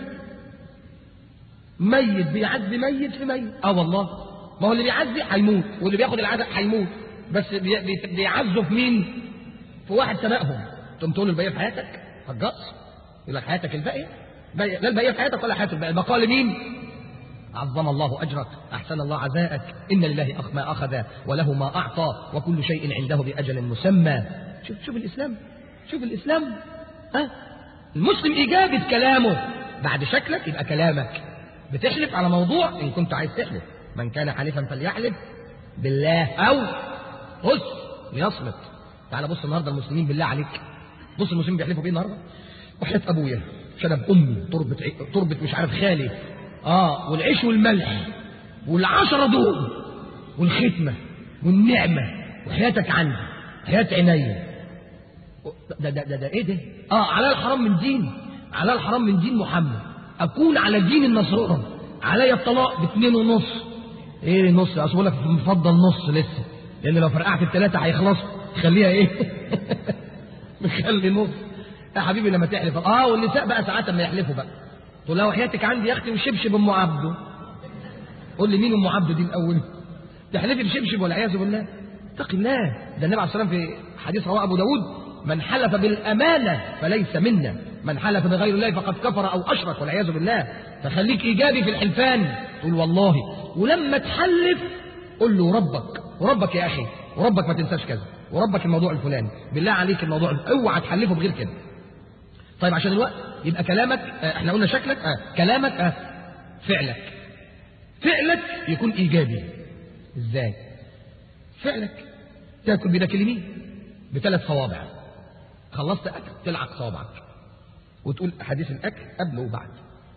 ميت بيعزي ميت في ميت اه والله ما هو اللي بيعزي هيموت واللي بياخد العزاء هيموت بس بيعزوا في مين؟ في واحد سبقهم تقوم تقول له البقيه في حياتك هتجص يقول لك حياتك الباقيه لا البقيه في حياتك ولا حياته الباقيه البقاء لمين؟ عظم الله اجرك احسن الله عزاءك ان لله أخ ما اخذ وله ما اعطى وكل شيء عنده باجل مسمى شوف شوف الاسلام شوف الاسلام ها المسلم ايجابي في كلامه بعد شكلك يبقى كلامك بتحلف على موضوع ان كنت عايز تحلف من كان حالفا فليحلف بالله او بص ليصمت تعال بص النهارده المسلمين بالله عليك بص المسلمين بيحلفوا بايه النهارده وحياه ابويا شنب امي تربه تربه مش عارف خالي اه والعيش والملح والعشره دول والختمه والنعمه وحياتك عندي حياه عينيا ده ده ده, ده ايه ده؟ اه على الحرام من دين على الحرام من دين محمد اكون على دين النصارى عليا الطلاق باثنين ونص ايه نص اصل بقول لك مفضل نص لسه لان لو فرقعت الثلاثه هيخلصوا خليها ايه مخلي نص يا حبيبي لما تحلف اه والنساء بقى ساعات لما يحلفوا بقى تقول لها وحياتك عندي يا اختي وشبشب ام عبده قول لي مين ام عبده دي الاول تحلفي بشبشب والعياذ بالله اتقي الله ده النبي عليه الصلاه والسلام في حديث رواه ابو داود من حلف بالامانه فليس منا من حلف بغير الله فقد كفر او اشرك والعياذ بالله فخليك ايجابي في الحلفان تقول والله ولما تحلف قل له ربك وربك يا اخي وربك ما تنساش كذا وربك الموضوع الفلاني بالله عليك الموضوع اوعى تحلفه بغير كده طيب عشان الوقت يبقى كلامك آه، احنا قلنا شكلك آه. كلامك آه. فعلك فعلك يكون ايجابي ازاي فعلك تاكل بيدك اليمين بثلاث صوابع خلصت اكل تلعق صوابعك وتقول حديث الاكل قبل وبعد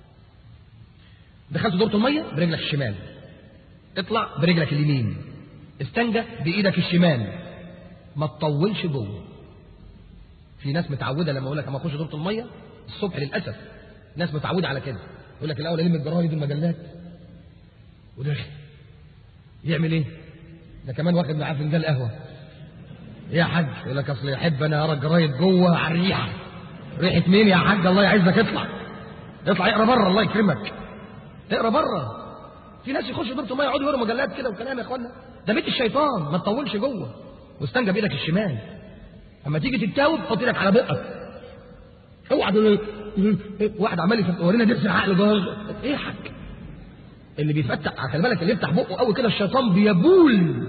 دخلت دورة المية برجلك الشمال اطلع برجلك اليمين استنجى بايدك الشمال ما تطولش جوه في ناس متعوده لما اقول لك اما اخش دورة المية الصبح للاسف ناس متعوده على كده يقول لك الاول الم الجرايد والمجلات وداخل يعمل ايه؟ ده كمان واخد معاه فنجان قهوه إيه يا حاج يقول لك اصل يحب انا ارى الجرايد جوه على الريحه ريحه مين يا حاج الله يعزك اطلع اطلع اقرا بره الله يكرمك اقرا بره في ناس يخشوا دورة الميه يقعدوا يقروا مجلات كده وكلام يا اخوانا ده بيت الشيطان ما تطولش جوه واستنجى بايدك الشمال اما تيجي تتاوب حط ايدك على بقك اوعى تقول واحد عمال يورينا درس العقل جوه ايه يا حاج اللي بيفتح خلي بالك اللي يفتح بقه قوي كده الشيطان بيبول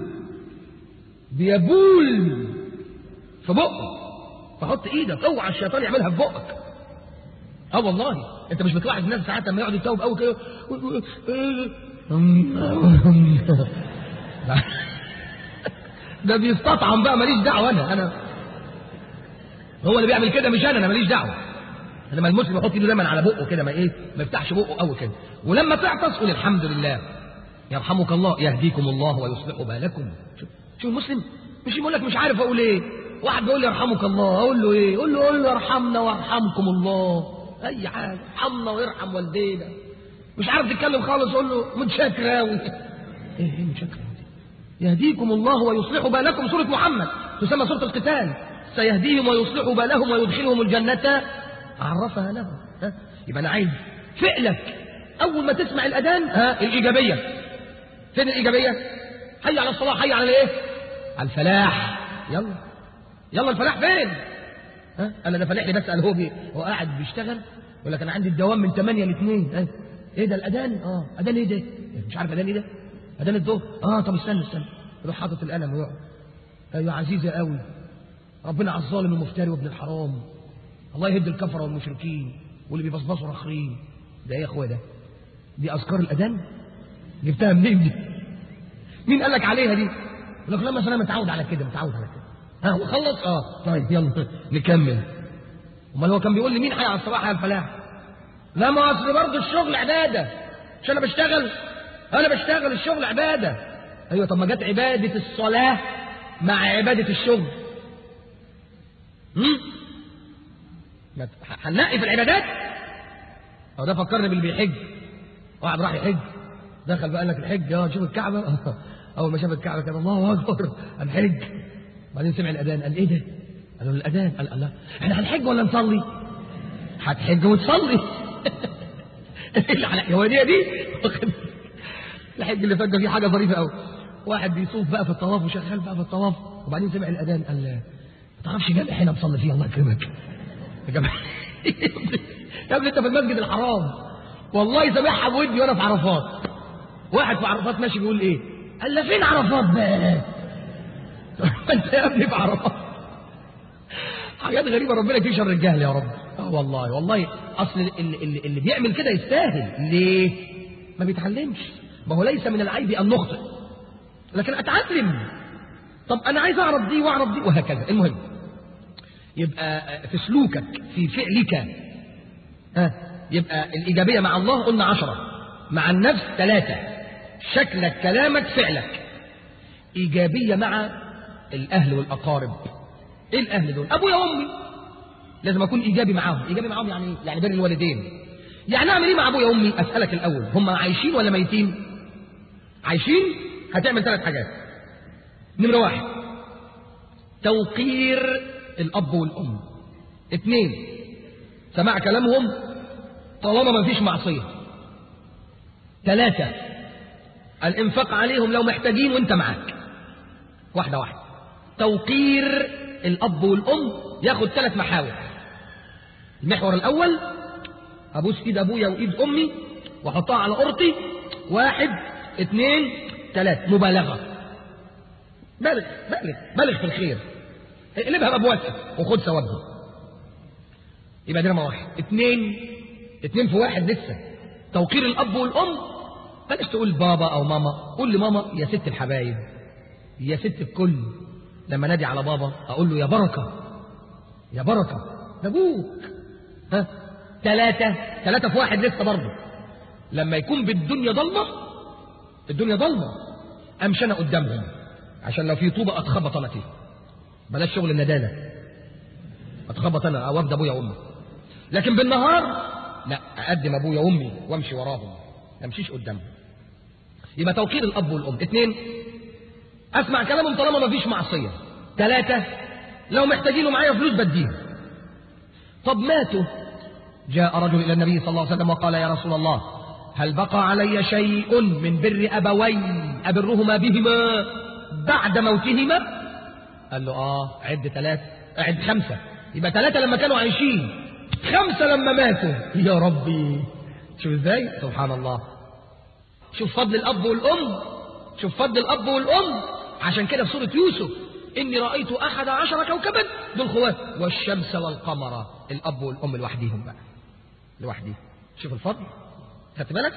بيبول في بقه فحط ايدك اوعى الشيطان يعملها في بقك اه والله انت مش بتلاحظ الناس ساعات لما يقعد يتوب قوي كده ده بيستطعم بقى ماليش دعوه انا انا هو اللي بيعمل كده مش انا انا ماليش دعوه لما المسلم يحط ايده دايما على بقه كده ما ايه ما يفتحش بقه قوي كده ولما تعطس قول الحمد لله يرحمك الله يهديكم الله ويصلح بالكم شوف شوف المسلم مش يقول لك مش عارف اقول ايه واحد بيقول لي يرحمك الله اقول له ايه قول له قول له يرحمنا ويرحمكم الله اي حاجه ارحمنا ويرحم والدينا مش عارف تتكلم خالص قول له متشكر قوي ايه ايه متشكر يهديكم الله ويصلح بالكم سوره محمد تسمى سوره القتال سيهديهم ويصلح بالهم ويدخلهم الجنه عرفها لهم ها يبقى انا عايز فعلك اول ما تسمع الاذان ها الايجابيه فين الايجابيه حي على الصلاه حي على الايه على الفلاح يلا يلا الفلاح فين ها انا ده فلاح لي بسال هو بي هو قاعد بيشتغل يقول لك انا عندي الدوام من 8 ل 2 ها ايه ده الاذان اه اذان ايه ده مش عارف اذان ايه ده اذان الظهر اه طب استنى استنى يروح حاطط القلم ويقعد ايوه عزيزه قوي ربنا على الظالم المفتري وابن الحرام الله يهد الكفره والمشركين واللي بيبصبصوا رخرين ده ايه يا اخويا ده دي اذكار الاذان جبتها منين دي مين قال لك عليها دي يقول لك لما انا متعود على كده متعود على كده ها وخلص اه طيب يلا نكمل امال هو كان بيقول لي مين حي على الصباح يا الفلاح لا ما اصل برضه الشغل عباده مش انا بشتغل انا بشتغل الشغل عباده ايوه طب ما جت عباده الصلاه مع عباده الشغل هم؟ ما ت- هنلاقي في العبادات هو ده فكرني باللي بيحج واحد راح يحج دخل بقى قال لك الحج اه شوف الكعبه اول ما شاف الكعبه كان الله اكبر هنحج بعدين سمع الاذان قال ايه ده؟ قال له الاذان قال الله احنا هنحج ولا نصلي؟ هتحج وتصلي هو دي دي الحج اللي فات ده فيه حاجه ظريفه قوي واحد بيصوف بقى في الطواف وشغال بقى في الطواف وبعدين سمع الاذان قال ما تعرفش جامع هنا بصلي فيه الله يكرمك يا جماعه يا ابني انت في المسجد الحرام والله سامعها بودي وانا في عرفات واحد في عرفات ماشي بيقول ايه قال له فين عرفات بقى انت يا ابني في عرفات حاجات غريبه ربنا يكفي شر الجهل يا رب اه والله والله اصل اللي, اللي, اللي بيعمل كده يستاهل ليه ما بيتعلمش ما هو ليس من العيب ان نخطئ لكن اتعلم طب انا عايز اعرف دي واعرف دي وهكذا المهم يبقى في سلوكك في فعلك ها يبقى الإيجابية مع الله قلنا عشرة مع النفس ثلاثة شكلك كلامك فعلك إيجابية مع الأهل والأقارب إيه الأهل دول أبويا وأمي لازم أكون إيجابي معاهم إيجابي معاهم يعني إيه؟ يعني بر الوالدين يعني أعمل إيه مع أبويا وأمي أسألك الأول هم عايشين ولا ميتين عايشين هتعمل ثلاث حاجات نمرة واحد توقير الأب والأم اثنين سماع كلامهم طالما ما فيش معصية ثلاثة الإنفاق عليهم لو محتاجين وانت معاك واحدة واحدة توقير الأب والأم ياخد ثلاث محاور المحور الأول أبوس إيد أبويا وإيد أمي وأحطها على قرطي واحد اثنين ثلاث مبالغة بالغ بالغ بالغ في الخير اقلبها بأبواتها وخد ثوابها يبقى دي رقم واحد اثنين اثنين في واحد لسه توقير الاب والام بلاش تقول بابا او ماما قول لماما يا ست الحبايب يا ست الكل لما نادي على بابا اقول له يا بركه يا بركه ده ابوك ها ثلاثة ثلاثة في واحد لسه برضه لما يكون بالدنيا ضلمة الدنيا ضلمة امشي انا قدامهم عشان لو في طوبة اتخبط انا فيها بلاش شغل الندالة اتخبط انا او ابدا ابويا وامي لكن بالنهار لا اقدم ابويا وامي وامشي وراهم ما امشيش قدامهم يبقى توقير الاب والام اثنين اسمع كلامهم طالما ما فيش معصيه ثلاثه لو محتاجين معايا فلوس بديهم طب ماتوا جاء رجل الى النبي صلى الله عليه وسلم وقال يا رسول الله هل بقى علي شيء من بر ابوي ابرهما بهما بعد موتهما قال له اه عد ثلاث عد خمسه يبقى ثلاثه لما كانوا عايشين خمسه لما ماتوا يا ربي شوف ازاي سبحان الله شوف فضل الاب والام شوف فضل الاب والام عشان كده في سوره يوسف اني رايت احد عشر كوكبا دول خوات والشمس والقمر الاب والام لوحديهم بقى لوحديهم شوف الفضل خدت بالك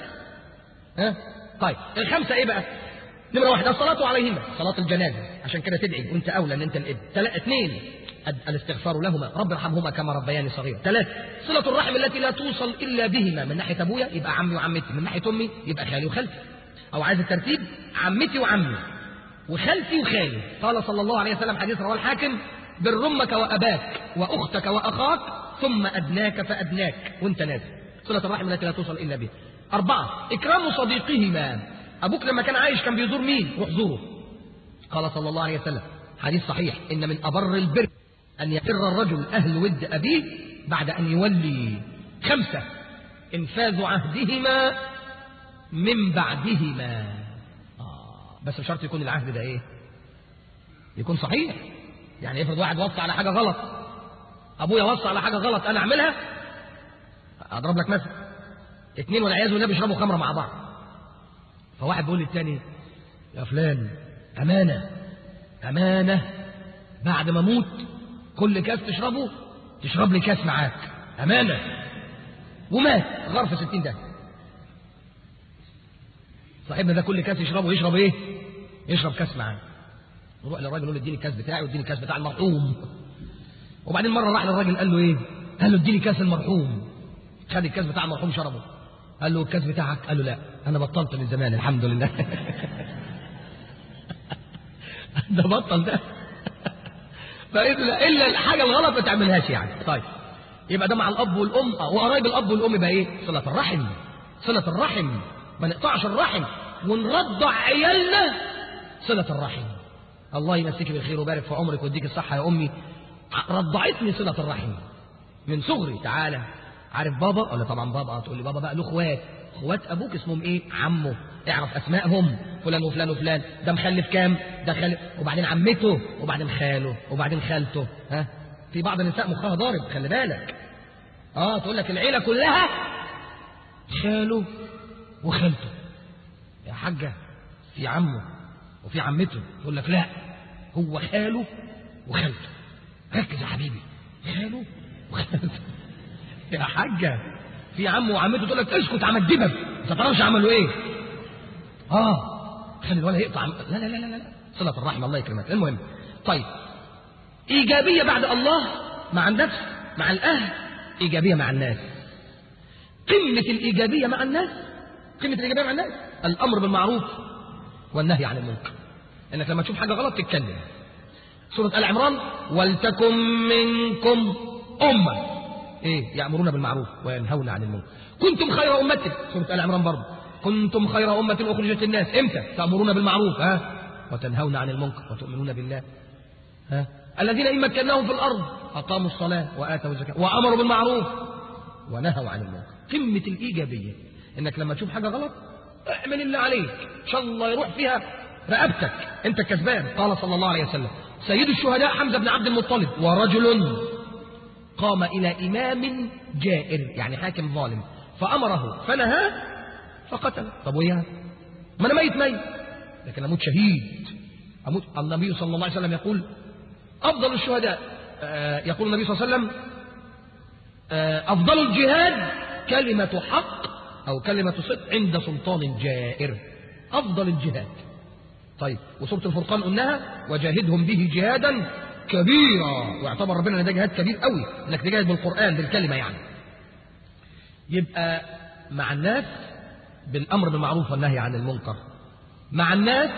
ها طيب الخمسه ايه بقى نمره واحد الصلاه عليهما صلاه الجنازه عشان كده تدعي وانت اولى ان انت الاب تلا اثنين الاستغفار لهما رب ارحمهما كما ربياني صغيرا ثلاثة صلة الرحم التي لا توصل إلا بهما من ناحية أبويا يبقى عمي وعمتي من ناحية أمي يبقى خالي وخالتي أو عايز الترتيب عمتي وعمي وخالتي وخالي قال صلى الله عليه وسلم حديث رواه الحاكم بر أمك وأباك وأختك وأخاك ثم أدناك فأدناك وأنت نازل صلة الرحم التي لا توصل إلا بها أربعة إكرام صديقهما أبوك لما كان عايش كان بيزور مين روح زوره قال صلى الله عليه وسلم حديث صحيح إن من أبر البر أن يفر الرجل أهل ود أبيه بعد أن يولي خمسة إنفاذ عهدهما من بعدهما آه بس شرط يكون العهد ده إيه يكون صحيح يعني افرض واحد وصى على حاجة غلط أبويا وصى على حاجة غلط أنا أعملها أضرب لك مثل اتنين والعياذ بالله بيشربوا خمرة مع بعض فواحد بيقول للتاني يا فلان أمانة أمانة بعد ما أموت كل كاس تشربه تشرب لي كاس معاك أمانة ومات غرف ستين ده صاحبنا ده كل كاس يشربه يشرب ايه يشرب كاس معاه نروح للراجل نقول له اديني الكاس بتاعي واديني الكاس بتاع المرحوم وبعدين مرة راح للراجل قال له ايه قال له اديني كاس المرحوم خد الكاس بتاع المرحوم شربه قال له الكاس بتاعك قال له لا انا بطلت من زمان الحمد لله ده بطل ده فإلا إلا الحاجة الغلط ما تعملهاش يعني طيب يبقى ده مع الأب والأم وقرايب الأب والأم يبقى إيه صلة الرحم صلة الرحم ما نقطعش الرحم ونرضع عيالنا صلة الرحم الله يمسك بالخير ويبارك في عمرك ويديك الصحة يا أمي رضعتني صلة الرحم من صغري تعالى عارف بابا ولا طبعا بابا تقول لي بابا بقى له اخوات اخوات ابوك اسمهم ايه عمه اعرف اسمائهم فلان وفلان وفلان ده مخلف كام ده خلف وبعدين عمته وبعدين خاله وبعدين خالته ها في بعض النساء مخها ضارب خلي بالك اه تقول لك العيله كلها خاله وخالته يا حاجه في عمه وفي عمته تقول لك لا هو خاله وخالته ركز يا حبيبي خاله وخالته يا حاجه في عمه وعمته تقول لك اسكت عم الدبب انت تعرفش عملوا ايه اه خلي الولد يقطع عم... لا لا لا لا لا صلة الرحم الله يكرمك المهم طيب إيجابية بعد الله مع النفس مع الأهل إيجابية مع الناس قمة الإيجابية مع الناس قمة الإيجابية مع الناس الأمر بالمعروف والنهي عن المنكر إنك لما تشوف حاجة غلط تتكلم سورة آل عمران ولتكن منكم أمة إيه يأمرون بالمعروف وينهون عن المنكر كنتم خير أمة سورة آل عمران برضه كنتم خير أمة أخرجت الناس إمتى تأمرون بالمعروف ها وتنهون عن المنكر وتؤمنون بالله ها الذين إن مكناهم في الأرض أقاموا الصلاة وآتوا الزكاة وأمروا بالمعروف ونهوا عن المنكر قمة الإيجابية إنك لما تشوف حاجة غلط اعمل اللي عليك إن شاء الله يروح فيها رقبتك أنت كسبان قال صلى الله عليه وسلم سيد الشهداء حمزة بن عبد المطلب ورجل قام إلى إمام جائر يعني حاكم ظالم فأمره فنهاه فقتل طب وياه ما أنا ميت ميت لكن أموت شهيد أموت النبي صلى الله عليه وسلم يقول أفضل الشهداء آه يقول النبي صلى الله عليه وسلم آه، أفضل الجهاد كلمة حق أو كلمة صدق عند سلطان جائر أفضل الجهاد طيب وسورة الفرقان قلناها وجاهدهم به جهادا كبيرا واعتبر ربنا ان ده جهاد كبير قوي انك تجاهد بالقرآن بالكلمة يعني يبقى مع الناس بالأمر بالمعروف والنهي عن المنكر مع الناس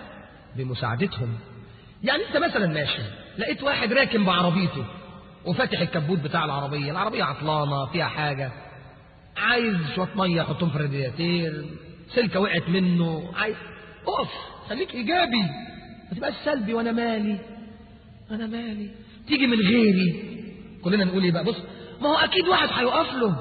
بمساعدتهم يعني انت مثلا ماشي لقيت واحد راكن بعربيته وفاتح الكبوت بتاع العربية العربية عطلانة فيها حاجة عايز شوية مية يحطهم في الرادياتير سلكة وقعت منه عايز اقف خليك إيجابي ما تبقاش سلبي وأنا مالي أنا مالي تيجي من غيري كلنا نقول إيه بقى بص ما هو أكيد واحد هيقف له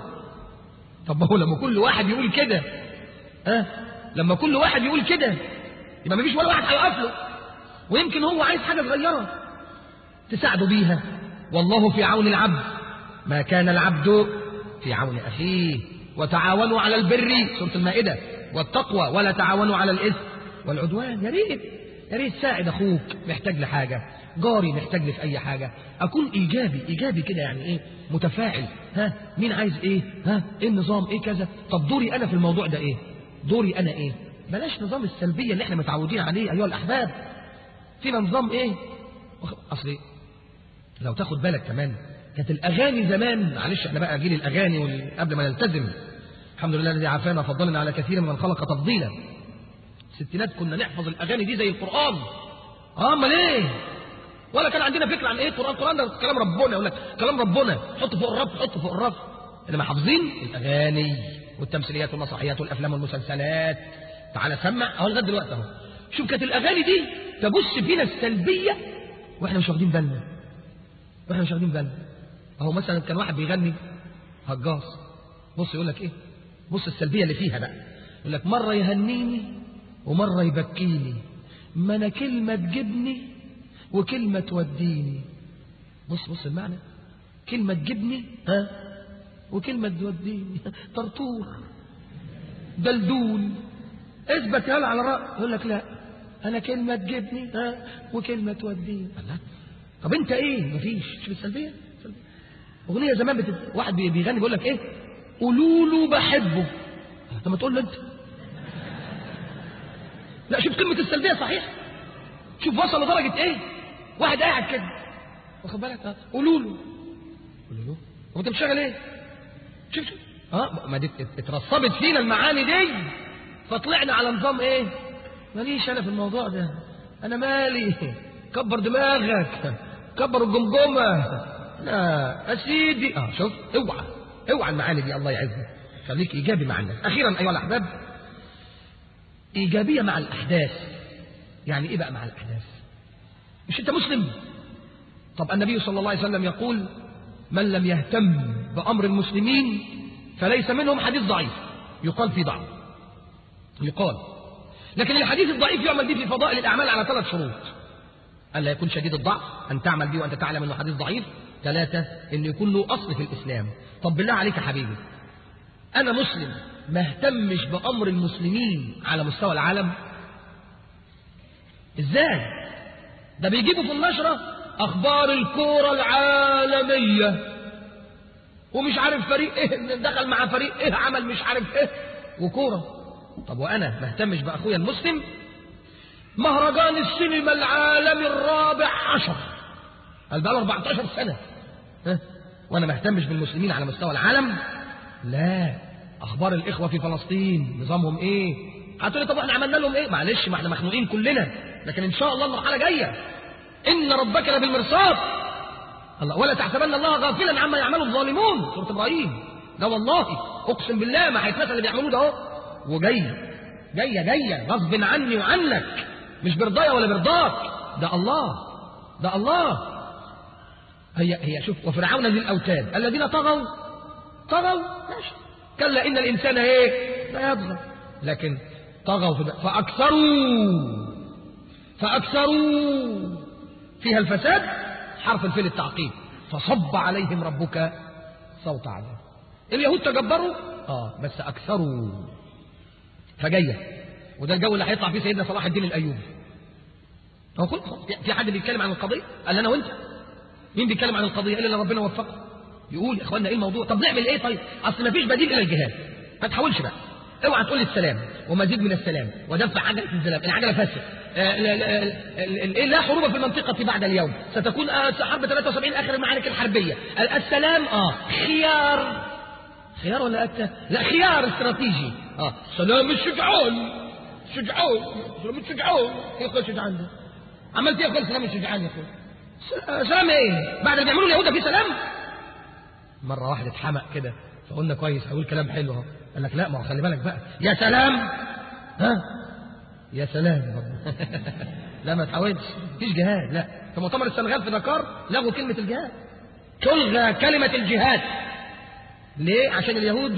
طب ما هو لما كل واحد يقول كده ها لما كل واحد يقول كده يبقى ما فيش ولا واحد هيقف له ويمكن هو عايز حاجة صغيرة تساعده بيها والله في عون العبد ما كان العبد في عون أخيه وتعاونوا على البر سورة المائدة والتقوى ولا تعاونوا على الإثم والعدوان يا ريت يا ريت ساعد أخوك محتاج لحاجة جاري محتاج لي في أي حاجة أكون إيجابي إيجابي كده يعني إيه متفاعل ها مين عايز إيه ها إيه النظام إيه كذا طب دوري أنا في الموضوع ده إيه دوري أنا إيه بلاش نظام السلبية اللي إحنا متعودين عليه أيها الأحباب فينا نظام إيه أصل إيه؟ لو تاخد بالك كمان كانت الأغاني زمان معلش احنا بقى جيل الأغاني قبل ما نلتزم الحمد لله الذي عافانا فضلنا على كثير من خلق تفضيلا الستينات كنا نحفظ الأغاني دي زي القرآن اه امال ايه ولا كان عندنا فكرة عن ايه القرآن القرآن ده كلام ربنا يقول لك كلام ربنا حط فوق الرف حط فوق الرف انما حافظين الأغاني والتمثيليات والمسرحيات والأفلام والمسلسلات تعالى سمع اهو لغايه دلوقتي اهو شوف كانت الأغاني دي تبث فينا السلبية واحنا مش واخدين بالنا واحنا مش واخدين بالنا اهو مثلا كان واحد بيغني هجاص بص يقول لك ايه بص السلبيه اللي فيها بقى يقول لك مره يهنيني ومره يبكيني ما انا كلمه تجيبني وكلمه توديني بص بص المعنى كلمه تجيبني ها وكلمه توديني طرطور دلدول اثبت يلا على رأي يقول لك لا انا كلمه تجيبني ها وكلمه توديني الله طب انت ايه مفيش شوف السلبيه سلبية. اغنيه زمان بتت... واحد بيغني بيقول لك ايه قولوا له بحبه طب ما تقول له انت لا شوف كلمه السلبيه صحيح شوف وصل لدرجه ايه واحد قاعد كده واخد بالك قولوا له قولوا له هو انت مشغل ايه شوف شوف اه ما دي اترصبت فينا المعاني دي فطلعنا على نظام ايه ماليش انا في الموضوع ده انا مالي كبر دماغك كبر الجمجمة لا يا سيدي اه شوف اوعى اوعى المعاني دي الله يعزك خليك ايجابي مع الناس اخيرا ايها الاحباب ايجابيه مع الاحداث يعني ايه بقى مع الاحداث مش انت مسلم طب النبي صلى الله عليه وسلم يقول من لم يهتم بامر المسلمين فليس منهم حديث ضعيف يقال في ضعف يقال لكن الحديث الضعيف يعمل به في فضائل الاعمال على ثلاث شروط ألا يكون شديد الضعف أن تعمل به وأنت تعلم أنه حديث ضعيف ثلاثة أن يكون له أصل في الإسلام طب بالله عليك يا حبيبي أنا مسلم ما اهتمش بأمر المسلمين على مستوى العالم إزاي ده بيجيبوا في النشرة أخبار الكورة العالمية ومش عارف فريق إيه دخل مع فريق إيه عمل مش عارف إيه وكورة طب وأنا ما اهتمش بأخويا المسلم مهرجان السينما العالمي الرابع عشر قال بقى 14 سنة ها؟ وأنا ما اهتمش بالمسلمين على مستوى العالم لا أخبار الإخوة في فلسطين نظامهم إيه هتقول لي طب احنا عملنا لهم إيه معلش ما احنا مخنوقين كلنا لكن إن شاء الله المرحلة جاية إن ربك لبالمرصاد الله ولا تحسبن الله غافلا عما يعمل الظالمون سورة إبراهيم ده والله أقسم بالله ما هيتنسى اللي بيعملوه ده أهو وجاية جاية جاية غصب عني وعنك مش برضايا ولا برضاك ده الله ده الله هي هي شوف وفرعون ذي الاوتاد الذين طغوا طغوا ماشي كلا ان الانسان ايه لا يطغى لكن طغوا في فاكثروا فاكثروا فيها الفساد حرف الفيل التعقيب فصب عليهم ربك صوت عذاب اليهود تجبروا اه بس اكثروا فجايه وده الجو اللي هيطلع فيه سيدنا صلاح الدين الايوبي هو كل في حد بيتكلم عن القضيه قال انا وانت مين بيتكلم عن القضيه الا اللي ربنا وفقه يقول يا اخوانا ايه الموضوع طب نعمل ايه طيب اصل ما فيش بديل الى الجهاد ما تحاولش بقى اوعى تقول لي السلام ومزيد من السلام ودفع عجله السلام العجله فاسده آه، لا, لا, لا, لا حروب في المنطقة بعد اليوم ستكون آه، حرب 73 آخر المعارك الحربية السلام آه خيار خيار ولا أكتة لا خيار استراتيجي آه سلام الشجعان شجعان سلام الشجعان يا أخوي شجعان ده عملت ايه يا أخوي سلام الشجعان يا أخوي س- سلام ايه بعد اللي بيعملوا اليهود في سلام مرة واحدة اتحمق كده فقلنا كويس هقول كلام حلو اهو قال لك لا ما هو خلي بالك بقى يا سلام ها يا سلام لا ما تحاولش مفيش جهاد لا في مؤتمر السنغال في دكار لغوا كلمة الجهاد تلغى كلمة الجهاد ليه؟ عشان اليهود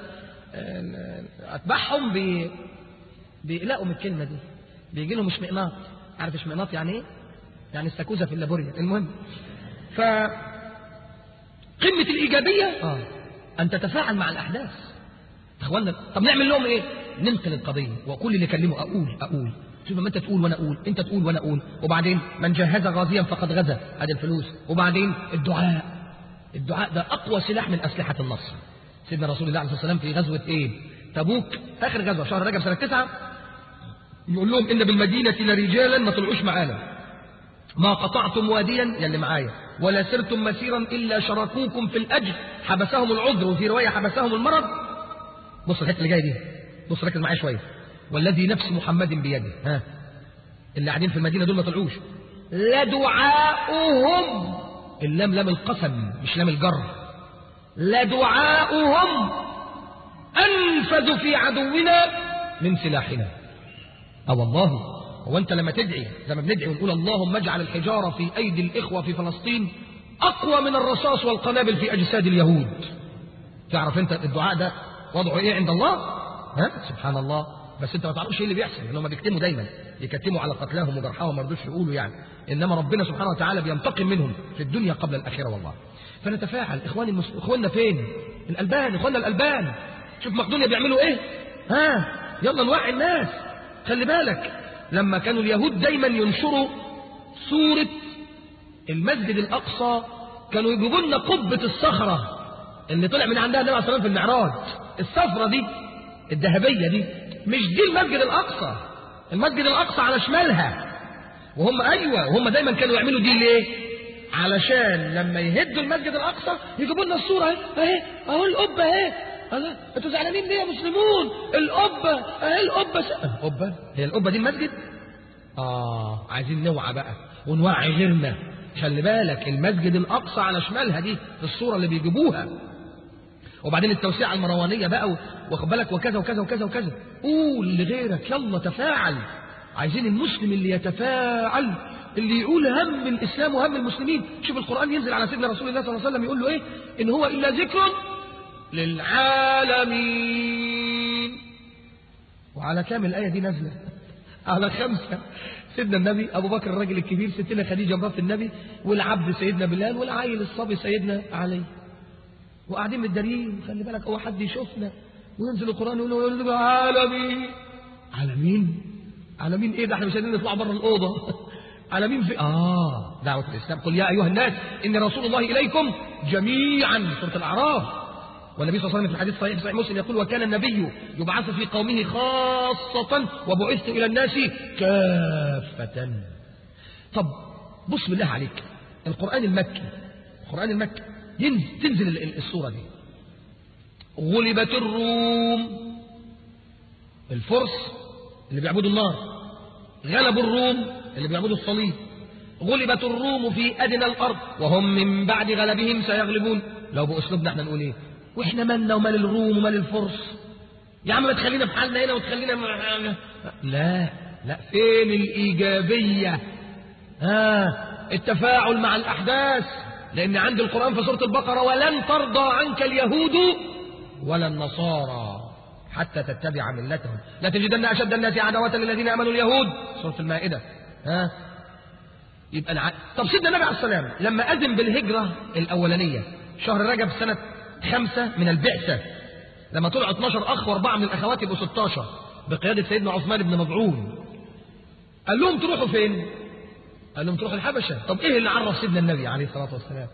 وأتباعهم بي... بيقلقوا من الكلمة دي بيجي لهم اشمئناط عارف اشمئناط يعني ايه؟ يعني استاكوزا في اللابوريا المهم ف قمة الإيجابية آه. أن تتفاعل مع الأحداث اخوانا طب نعمل لهم ايه ننقل القضيه واقول اللي كلمه اقول اقول شوف ما انت تقول وانا اقول انت تقول وانا اقول وبعدين من جهز غازيا فقد غزا ادي الفلوس وبعدين الدعاء الدعاء ده اقوى سلاح من اسلحه النصر سيدنا رسول الله عليه الصلاه والسلام في غزوه ايه تبوك اخر غزوه شهر رجب سنه تسعة يقول لهم ان بالمدينه لرجالا ما طلعوش معانا ما قطعتم واديا يا اللي معايا ولا سرتم مسيرا الا شركوكم في الاجر حبسهم العذر وفي روايه حبسهم المرض بص الحته اللي جايه دي بص ركز معايا شويه والذي نفس محمد بيده ها اللي قاعدين في المدينه دول ما طلعوش لدعاؤهم اللام لام القسم مش لام الجر لدعاؤهم انفذ في عدونا من سلاحنا اه والله هو انت لما تدعي لما بندعي ونقول اللهم اجعل الحجاره في ايدي الاخوه في فلسطين اقوى من الرصاص والقنابل في اجساد اليهود تعرف انت الدعاء ده وضعه ايه عند الله ها سبحان الله بس انت ما تعرفش ايه اللي بيحصل ان هم بيكتموا دايما يكتموا على قتلاهم وجرحاهم ما رضوش يقولوا يعني انما ربنا سبحانه وتعالى بينتقم منهم في الدنيا قبل الاخره والله فنتفاعل اخواني المس... اخواننا فين الالبان اخواننا الالبان شوف مقدونيا بيعملوا ايه ها يلا نوعي الناس خلي بالك لما كانوا اليهود دايما ينشروا صوره المسجد الاقصى كانوا يجيبوا لنا قبه الصخره اللي طلع من عندها النبي عليه الصلاه والسلام في المعراج الصفرة دي الذهبية دي مش دي المسجد الأقصى المسجد الأقصى على شمالها وهم أيوة وهم دايما كانوا يعملوا دي ليه علشان لما يهدوا المسجد الأقصى يجيبوا لنا الصورة اهي اهي اهو القبة اهي الله انتوا زعلانين ليه يا مسلمون القبة اهي القبة س... القبة هي القبة دي المسجد آه عايزين نوعى بقى ونوعي غيرنا خلي بالك المسجد الأقصى على شمالها دي في الصورة اللي بيجيبوها وبعدين التوسيعة المروانية بقى واخد بالك وكذا وكذا وكذا وكذا قول لغيرك يلا تفاعل عايزين المسلم اللي يتفاعل اللي يقول هم الإسلام وهم المسلمين شوف القرآن ينزل على سيدنا رسول الله صلى الله عليه وسلم يقول له إيه إن هو إلا ذكر للعالمين وعلى كام الآية دي نازلة على خمسة سيدنا النبي أبو بكر الراجل الكبير ستنا خديجة مرات النبي والعبد سيدنا بلال والعيل الصبي سيدنا علي وقاعدين متداريين خلي بالك هو حد يشوفنا وينزل القرآن يقول له عالمين عالمين عالمين ايه ده احنا مش قادرين نطلع بره الأوضة عالمين في اه دعوة الإسلام قل يا أيها الناس إني رسول الله إليكم جميعا سورة الأعراف والنبي صلى الله عليه وسلم في الحديث صحيح صحيح مسلم يقول وكان النبي يبعث في قومه خاصة وبعثت إلى الناس كافة طب بص بالله عليك القرآن المكي القرآن المكي ينزل تنزل الصورة دي غلبت الروم الفرس اللي بيعبدوا النار غلبوا الروم اللي بيعبدوا الصليب غلبت الروم في أدنى الأرض وهم من بعد غلبهم سيغلبون لو بأسلوبنا احنا نقول ايه واحنا مالنا ومال الروم ومال الفرس يا عم ما تخلينا في حالنا هنا وتخلينا مع... لا لا فين الإيجابية ها التفاعل مع الأحداث لأن عند القرآن في سورة البقرة ولن ترضى عنك اليهود ولا النصارى حتى تتبع ملتهم لا تجدن أشد الناس عداوة للذين آمنوا اليهود سورة المائدة ها يبقى الع... طب سيدنا النبي عليه السلام لما أذن بالهجرة الأولانية شهر رجب سنة خمسة من البعثة لما طلعوا 12 أخ وأربعة من الأخوات يبقوا 16 بقيادة سيدنا عثمان بن مضعون قال لهم تروحوا فين؟ قال لهم تروحوا الحبشة طب إيه اللي عرف سيدنا النبي عليه الصلاة والسلام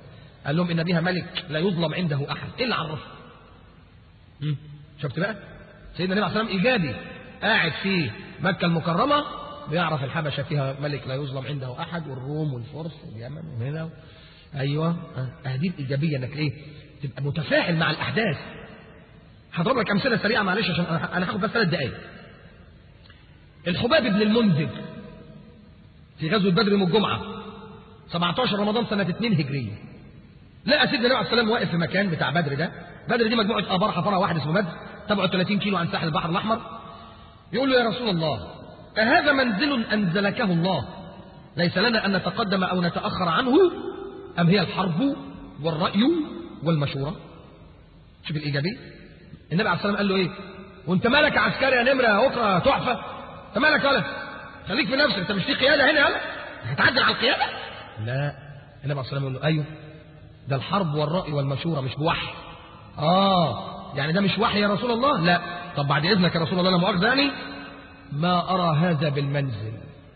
قال لهم إن بها ملك لا يظلم عنده أحد إيه اللي عرفه مم. شفت بقى سيدنا النبي عليه الصلاة والسلام إيجابي قاعد في مكة المكرمة بيعرف الحبشة فيها ملك لا يظلم عنده أحد والروم والفرس واليمن وهنا أيوة آه. دي الإيجابية إنك إيه تبقى متفاعل مع الأحداث هضرب لك أمثلة سريعة معلش عشان أنا أنا هاخد بس ثلاث دقايق الحباب بن المنذر في غزوة بدر يوم الجمعة 17 رمضان سنة 2 هجرية لقى سيدنا النبي عليه السلام واقف في مكان بتاع بدر ده بدر دي مجموعة آبار حفرها واحد اسمه بدر تبعه 30 كيلو عن ساحل البحر الأحمر يقول له يا رسول الله أهذا منزل أنزلكه الله ليس لنا أن نتقدم أو نتأخر عنه أم هي الحرب والرأي والمشورة شوف الإيجابية النبي عليه السلام قال له إيه وانت مالك عسكري يا نمرة يا أخرى تحفة انت مالك ولا خليك في نفسك انت مش في قيادة هنا يلا هتعدل على القيادة لا النبي عليه السلام يقول له أيوه ده الحرب والرأي والمشورة مش بوحي آه يعني ده مش وحي يا رسول الله لا طب بعد إذنك يا رسول الله لا مؤاخذة يعني ما أرى هذا بالمنزل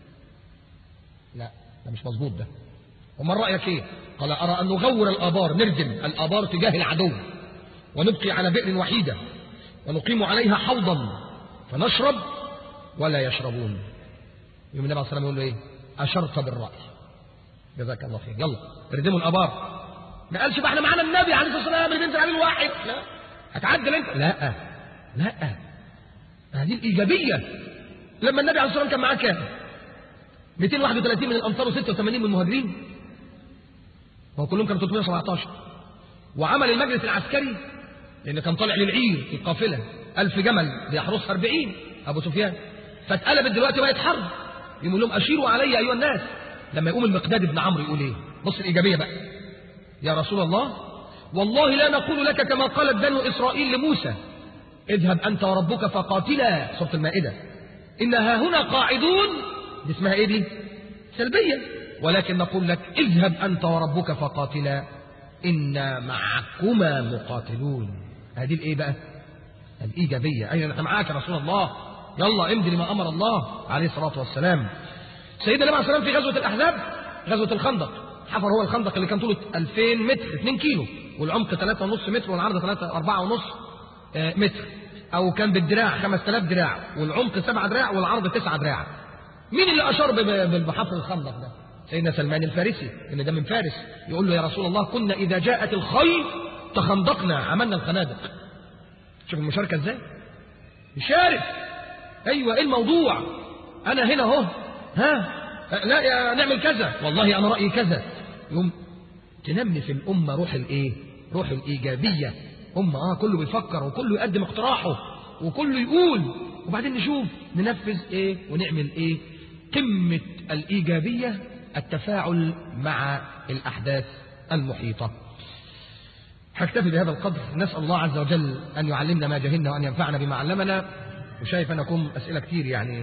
لا ده مش مظبوط ده وما رأيك ايه قال أرى أن نغور الآبار نردم الآبار تجاه العدو ونبقي على بئر وحيدة ونقيم عليها حوضا فنشرب ولا يشربون يوم النبي عليه الصلاة والسلام يقول له ايه أشرت بالرأي جزاك الله خير يلا اردموا الآبار ما قالش بقى احنا معانا النبي عليه الصلاة والسلام اللي بينزل عليه الواحد لا هتعدل انت لا لا هذه الإيجابية لما النبي عليه الصلاة والسلام كان معاه كام 231 من الأنصار و86 من المهاجرين هو كلهم كانوا 317 وعمل المجلس العسكري لأن كان طالع للعير في القافلة ألف جمل بيحرسها 40 أبو سفيان فاتقلبت دلوقتي بقت حرب يقول لهم أشيروا علي أيها الناس لما يقوم المقداد بن عمرو يقول إيه بص الإيجابية بقى يا رسول الله والله لا نقول لك كما قالت بنو إسرائيل لموسى اذهب أنت وربك فقاتلا سورة المائدة إنها هنا قاعدون دي اسمها إيه دي سلبية ولكن نقول لك اذهب أنت وربك فقاتلا إنا معكما مقاتلون هذه الإيه بقى الإيجابية أين أنت معاك يا رسول الله يلا امضي لما أمر الله عليه الصلاة والسلام سيدنا النبي عليه الصلاة والسلام في غزوة الأحزاب غزوة الخندق حفر هو الخندق اللي كان طوله 2000 متر 2 كيلو والعمق 3.5 متر والعرض 3 4.5 متر أو كان بالدراع 5000 دراع والعمق 7 دراع والعرض 9 دراع مين اللي أشار بحفر الخندق ده سيدنا سلمان الفارسي إن ده من فارس يقول له يا رسول الله كنا إذا جاءت الخيل تخندقنا عملنا الخنادق شوف المشاركة ازاي يشارك ايوه ايه الموضوع انا هنا اهو ها لا يا نعمل كذا والله انا رايي كذا يوم تنمي في الامه روح الايه روح الايجابيه امه اه كله بيفكر وكله يقدم اقتراحه وكله يقول وبعدين نشوف ننفذ ايه ونعمل ايه قمه الايجابيه التفاعل مع الاحداث المحيطه هكتفي بهذا القدر نسأل الله عز وجل أن يعلمنا ما جهلنا وأن ينفعنا بما علمنا وشايف أنا أكون أسئلة كتير يعني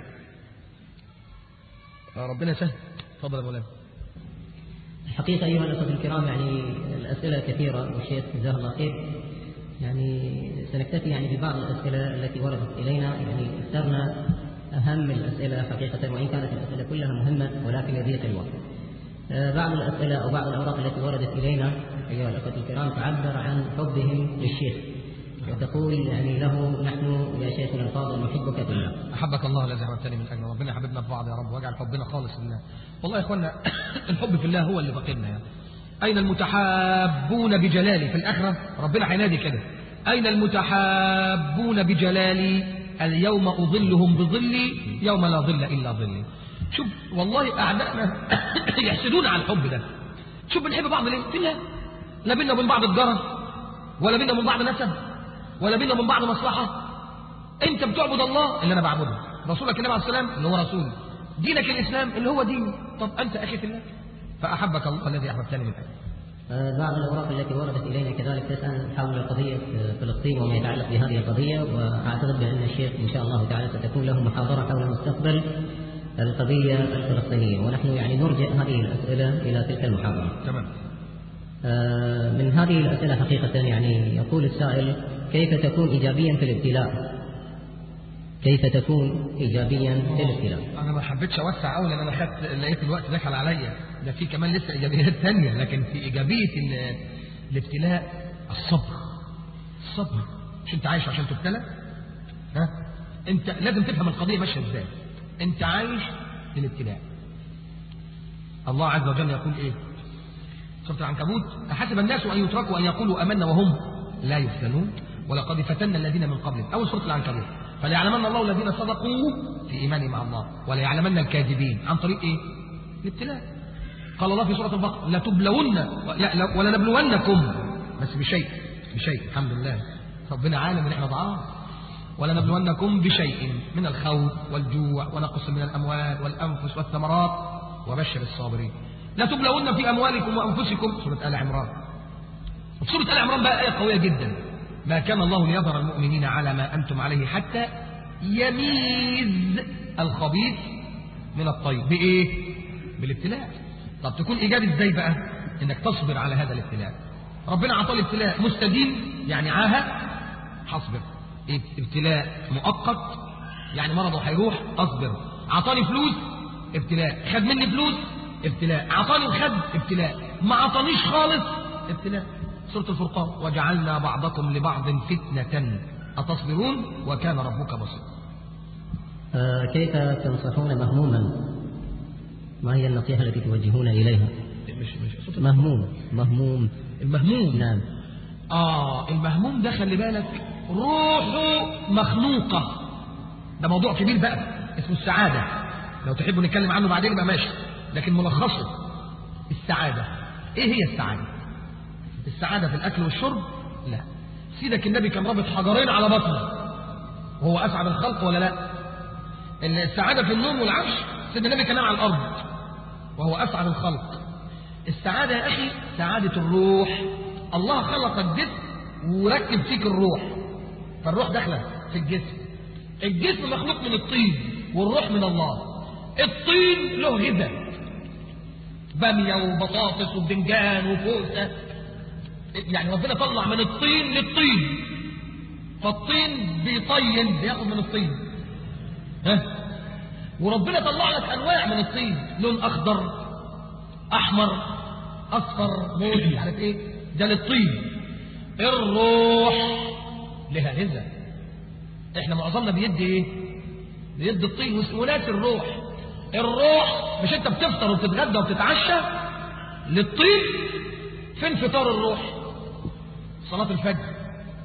ربنا سهل تفضل يا مولانا الحقيقة أيها الأخوة الكرام يعني الأسئلة كثيرة والشيخ جزاه الله خير يعني سنكتفي يعني ببعض الأسئلة التي وردت إلينا يعني اخترنا أهم الأسئلة حقيقة وإن كانت الأسئلة كلها مهمة ولكن لضيق الوقت بعض الأسئلة أو بعض الأوراق التي وردت إلينا أيها الأخوة الكرام تعبر عن حبهم للشيخ وتقول يعني له نحن يا شيخنا الفاضل نحبك في الله أحبك الله الذي أحببتني من أجل ربنا حببنا في بعض يا رب واجعل حبنا خالص لله والله يا إخوانا الحب في الله هو اللي فقدنا يعني أين المتحابون بجلالي في الآخرة ربنا هينادي كده أين المتحابون بجلالي اليوم أظلهم بظلي يوم لا ظل إلا ظلي شوف والله أعدائنا يحسدون على الحب ده شوف بنحب بعض ليه في الله لا بينا وبين بعض تجارة ولا بينا وبين بعض نسب ولا بينا وبين بعض مصلحة انت بتعبد الله اللي انا بعبده رسولك النبي عليه السلام اللي هو رسول دينك الاسلام اللي هو ديني طب انت اخي في الله فاحبك الله الذي احببتني من اجله بعض الأوراق التي وردت إلينا كذلك تسأل حول قضية فلسطين وما يتعلق بهذه القضية وأعتقد بأن الشيخ إن شاء الله تعالى ستكون له محاضرة حول مستقبل القضية الفلسطينية ونحن يعني نرجع هذه الأسئلة إلى تلك المحاضرة تمام من هذه الأسئلة حقيقة يعني يقول السائل كيف تكون إيجابيا في الابتلاء كيف تكون إيجابيا للابتلاء انا ما حبيتش اوسع قوي لان انا خدت لقيت الوقت دخل عليا ده في كمان لسه ايجابيات ثانيه لكن في ايجابيه ال- الابتلاء الصبر الصبر مش انت عايش عشان تبتلى ها انت لازم تفهم القضيه ماشيه ازاي انت عايش للابتلاء الله عز وجل يقول ايه سورة العنكبوت أحسب الناس أن يتركوا أن يقولوا أمنا وهم لا يفتنون ولقد فتنا الذين من قبلهم أول سورة العنكبوت فليعلمن الله الذين صدقوا في إيمانهم مع الله وليعلمن الكاذبين عن طريق إيه؟ الابتلاء قال الله في سورة البقرة لتبلون لا لا ولنبلونكم بس بشيء بشيء الحمد لله ربنا عالم ان احنا ضعاف ولنبلونكم بشيء من الخوف والجوع ونقص من الاموال والانفس والثمرات وبشر الصابرين لتبلون في اموالكم وانفسكم سوره ال عمران وفي سوره ال عمران بقى ايه قويه جدا ما كان الله ليظهر المؤمنين على ما انتم عليه حتى يميز الخبيث من الطيب بايه بالابتلاء طب تكون ايجابي ازاي بقى انك تصبر على هذا الابتلاء ربنا عطاه الابتلاء مستديم يعني عاهه هصبر إيه؟ ابتلاء مؤقت يعني مرضه هيروح اصبر عطاني فلوس ابتلاء خد مني فلوس ابتلاء عطاني وخد ابتلاء ما عطانيش خالص ابتلاء سورة الفرقان وجعلنا بعضكم لبعض فتنة أتصبرون وكان ربك بصيرا آه، كيف تنصحون مهموما ما هي النصيحة التي توجهون إليها مش مش مهموم مهموم المهموم نعم آه المهموم ده خلي بالك روحه مخلوقة ده موضوع كبير بقى اسمه السعادة لو تحبوا نتكلم عنه بعدين يبقى ماشي لكن ملخصه السعادة ايه هي السعادة السعادة في الأكل والشرب لا سيدك النبي كان رابط حجرين على بطنه وهو أسعد الخلق ولا لا السعادة في النوم والعفش سيدنا النبي كان نام على الأرض وهو أسعد الخلق السعادة يا أخي سعادة الروح الله خلق الجسم وركب فيك الروح فالروح داخلة في الجسم الجسم مخلوق من الطين والروح من الله الطين له غذاء بامية وبطاطس وبدنجان وكوسة يعني ربنا طلع من الطين للطين فالطين بيطين بياخد من الطين ها وربنا طلع لك انواع من الطين لون اخضر احمر اصفر موز مش عارف ايه ده للطين الروح لها غذاء احنا معظمنا بيدي ايه بيدي الطين وناس الروح الروح مش انت بتفطر وبتتغدى وبتتعشى للطين فين فطار الروح صلاة الفجر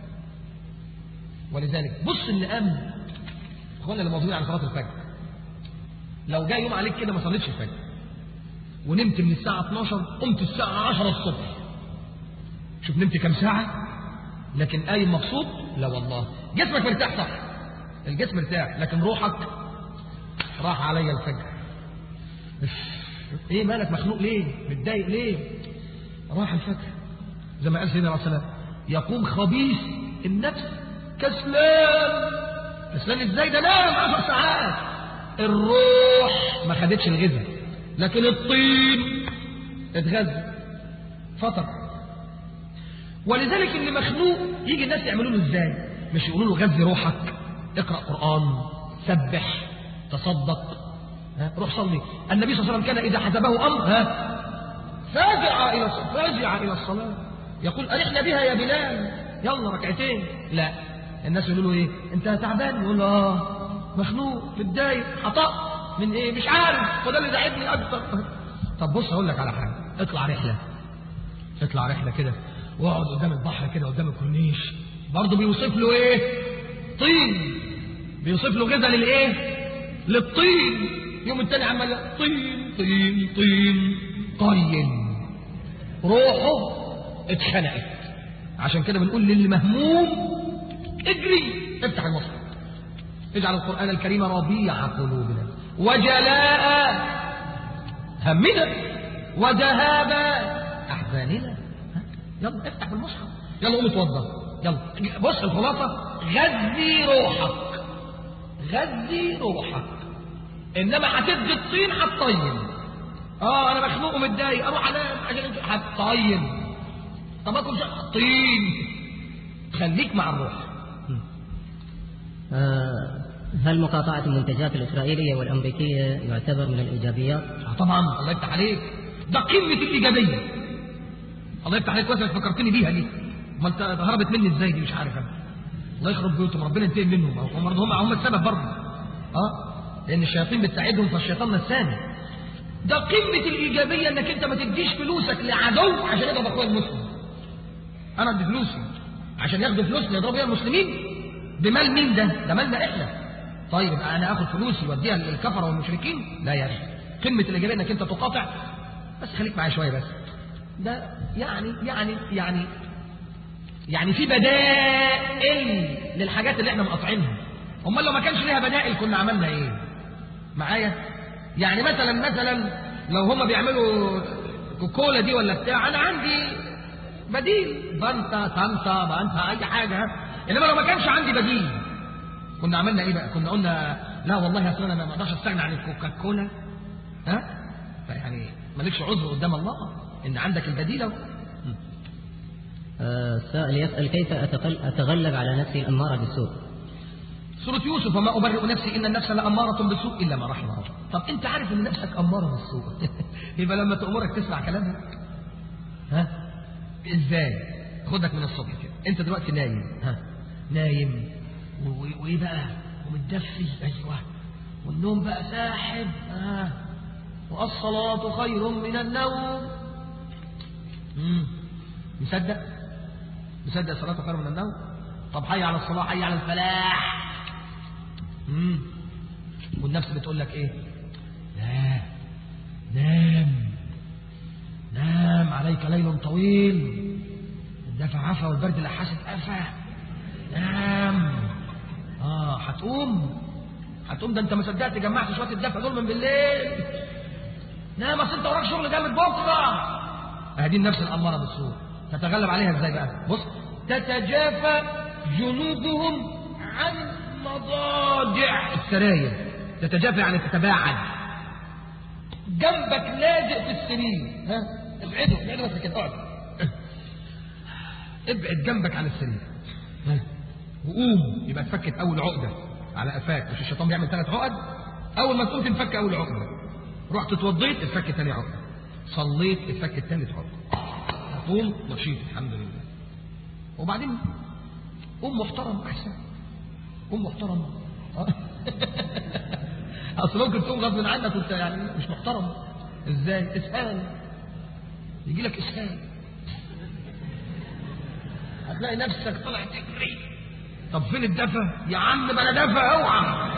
ولذلك بص اللي قام اخوانا اللي موجودين على صلاة الفجر لو جاء يوم عليك كده ما صليتش الفجر ونمت من الساعة 12 قمت الساعة 10 الصبح شوف نمت كم ساعة لكن قايم مبسوط لا والله جسمك مرتاح صح الجسم مرتاح لكن روحك راح عليا الفجر ايه مالك مخنوق ليه متضايق ليه راح الفجر زي ما قال سيدنا عليه الصلاه يقوم خبيث النفس كسلان كسلان ازاي ده نام 10 ساعات الروح ما خدتش الغذاء لكن الطين اتغذى فطر ولذلك اللي مخنوق يجي الناس يعملوا له ازاي مش يقولوا له غذي روحك اقرا قران سبح تصدق ها؟ روح صلي النبي صلى الله عليه وسلم كان اذا حسبه امر ها فاجع الى الصلاه فاجع الى الصلاه يقول ارحنا بها يا بلال يلا ركعتين لا الناس يقولوا له ايه انت تعبان يقول له اه مخنوق متضايق خطأ من ايه مش عارف وده اللي زعلني اكتر طب بص اقول لك على حاجه اطلع رحله اطلع رحله كده واقعد قدام البحر كده قدام الكورنيش برضه بيوصف له ايه طين بيوصف له غذاء للايه للطين يوم التاني عمال طين طين طين طين روحه اتخنقت عشان كده بنقول للي مهموم اجري افتح المصحف اجعل القرآن الكريم ربيع قلوبنا وجلاء همنا وذهاب أحزاننا ها؟ يلا افتح المصحف يلا قوم اتوضى يلا بص الخلاصة غذي روحك غذي روحك انما هتدي الطين هتطين اه انا مخنوق ومتضايق اروح انام عشان انت هتطين طب اكل شيء طين خليك مع الروح آه هل مقاطعة المنتجات الإسرائيلية والأمريكية يعتبر من الإيجابيات؟ آه طبعا الله يفتح عليك ده قمة الإيجابية الله يفتح عليك كويس إنك فكرتني بيها دي ما انت هربت مني ازاي دي مش عارف انا الله يخرب بيوتهم ربنا ينتقم منهم هم برضه هم هم السبب برضه اه لان الشياطين بتساعدهم فالشيطان نساني ده قمة الإيجابية إنك أنت ما تديش فلوسك لعدو عشان يضرب أخويا المسلم. أنا أدي فلوسي عشان ياخدوا فلوسنا يضربوا بيها المسلمين بمال مين ده؟ ده مالنا إحنا. طيب يبقى أنا آخد فلوسي وأديها للكفرة والمشركين؟ لا يا أخي. قمة الإيجابية إنك أنت تقاطع بس خليك معايا شوية بس. ده يعني يعني يعني يعني في بدائل للحاجات اللي احنا مقاطعينها. أمال لو ما كانش ليها بدائل كنا عملنا إيه؟ معايا؟ يعني مثلا مثلا لو هم بيعملوا كوكولا دي ولا بتاع انا عندي بديل بنتا طنطا بنتا اي حاجه انما لو ما كانش عندي بديل كنا عملنا ايه بقى كنا قلنا لا والله يا انا ما اقدرش استغنى عن الكوكاكولا ها فيعني مالكش عذر قدام الله ان عندك البديل اهو آه، السائل يسأل كيف أتقل- أتغلب على نفسي الأمارة بالسوء سورة يوسف وما أبرئ نفسي إن النفس لأمارة بالسوء إلا ما رحم ربي. طب أنت عارف إن نفسك أمارة بالسوء يبقى لما تأمرك تسمع كلامها ها إزاي؟ خدك من الصبح كده أنت دلوقتي نايم ها نايم و- و- وإيه بقى؟ ومتدفي أيوه والنوم بقى ساحب ها والصلاة خير من النوم مم. مصدق؟ مصدق الصلاة خير من النوم؟ طب حي على الصلاة حي على الفلاح مم. والنفس بتقول لك ايه لا نام نام عليك ليل طويل الدفع عفا والبرد لحاسة قفا نام اه هتقوم هتقوم ده انت ما صدقت جمعت شويه الدفع دول من بالليل نام اصل انت وراك شغل جامد بكره هذه النفس الاماره بالسوء تتغلب عليها ازاي بقى بص تتجافى جنوبهم عن مضاجع السراير تتجافى يعني تتباعد جنبك لازق في السرير ها ابعده ابعده بس كده اقعد ابعد جنبك عن السرير ها وقوم يبقى اتفكت اول عقده على قفاك مش الشيطان بيعمل ثلاث عقد اول ما تقوم تنفك اول عقده رحت اتوضيت اتفك ثاني عقده صليت اتفك ثالث عقده قوم نشيط الحمد لله وبعدين قوم محترم احسن قوم محترم آه. اصل ممكن تقوم غصب عنك وانت يعني مش محترم ازاي اسهال يجي لك اسهال هتلاقي نفسك طلع تجري طب فين الدفى يا عم بلا دفى اوعى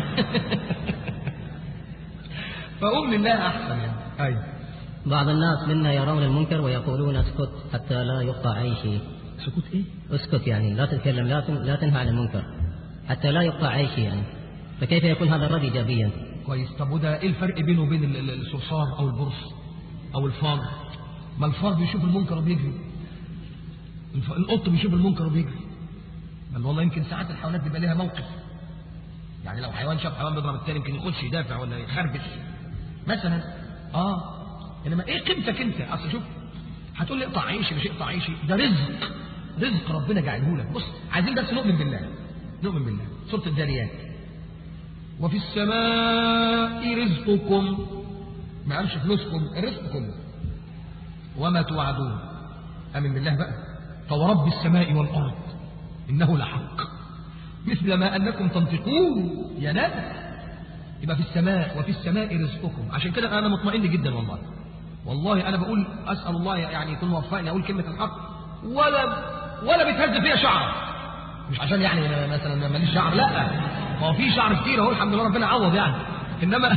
فقوم لله احسن يعني ايوه بعض الناس منا يرون المنكر ويقولون اسكت حتى لا يقطع عيشي سكوت ايه اسكت يعني لا تتكلم لا تن- لا تنهى عن المنكر حتى لا يقطع عيشي يعني فكيف يكون هذا الرد ايجابيا؟ كويس طب وده ايه الفرق بينه وبين ال- ال- الصرصار او البرص او الفار ما الفار بيشوف المنكر وبيجري الف- القط بيشوف المنكر وبيجري بل والله يمكن ساعات الحيوانات بيبقى لها موقف يعني لو حيوان شاف حيوان بيضرب التاني يمكن يخش يدافع ولا يخربش مثلا اه انما ايه قيمتك انت اصل شوف هتقول لي اقطع عيشي مش اقطع عيشي ده رزق رزق ربنا جعله لك بص عايزين بس نؤمن بالله نؤمن بالله سوره الذاريات وفي السماء رزقكم ما قالش فلوسكم الرزق كله وما توعدون امن بالله بقى فورب السماء والارض انه لحق مثل ما انكم تنطقون يا ناس يبقى في السماء وفي السماء رزقكم عشان كده انا مطمئن جدا والله والله انا بقول اسال الله يعني يكون وفقني اقول كلمه الحق ولا ولا بيتهز فيها شعر مش عشان يعني أنا مثلا ماليش شعر لا ما هو في شعر كتير اهو الحمد لله ربنا عوض يعني انما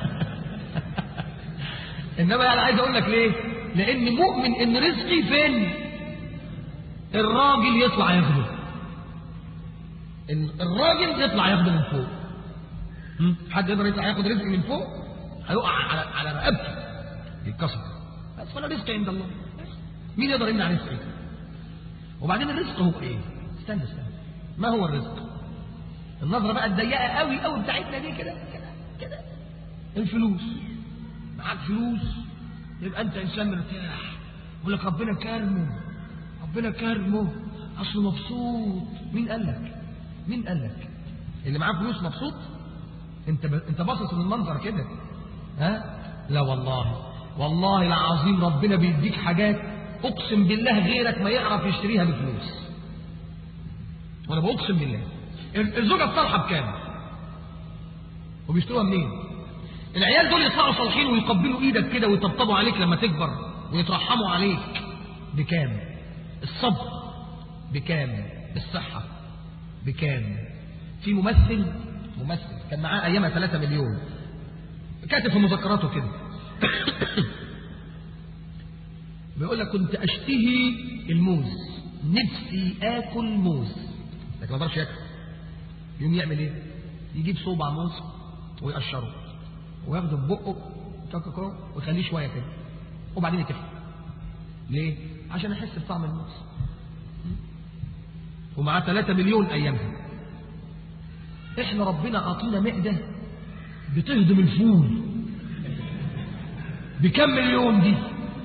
انما يعني عايز اقول لك ليه لان مؤمن ان رزقي فين الراجل يطلع ياخده إن الراجل يطلع ياخده من فوق هم؟ حد يقدر يطلع ياخد رزق من فوق هيقع على على رقبته يتكسر بس فانا رزقي عند الله مين يقدر يمنع رزقي وبعدين الرزق هو ايه استنى استنى ما هو الرزق النظرة بقى الضيقة قوي قوي بتاعتنا دي كده كده كده الفلوس معاك فلوس يبقى انت انسان مرتاح يقول لك ربنا كرمه ربنا كرمه اصله مبسوط مين قال لك مين قال لك اللي معاه فلوس مبسوط انت ب... انت باصص للمنظر كده ها لا والله والله العظيم ربنا بيديك حاجات اقسم بالله غيرك ما يعرف يشتريها بفلوس وانا بقسم بالله الزوجه الصالحه بكام وبيشتروها منين العيال دول يطلعوا صالحين ويقبلوا ايدك كده ويطبطبوا عليك لما تكبر ويترحموا عليك بكام الصبر بكام الصحة بكام في ممثل ممثل كان معاه ايامها 3 مليون كاتب في مذكراته كده بيقول لك كنت اشتهي الموز نفسي اكل موز لكن ما اقدرش ياكل يقوم يعمل ايه يجيب صوبع موز ويقشره وياخده ببقه كاكا ويخليه شويه كده وبعدين يتفق ليه عشان احس بطعم الموز ومعاه 3 مليون ايامها احنا ربنا عطينا معده بتهضم الفول بكم مليون دي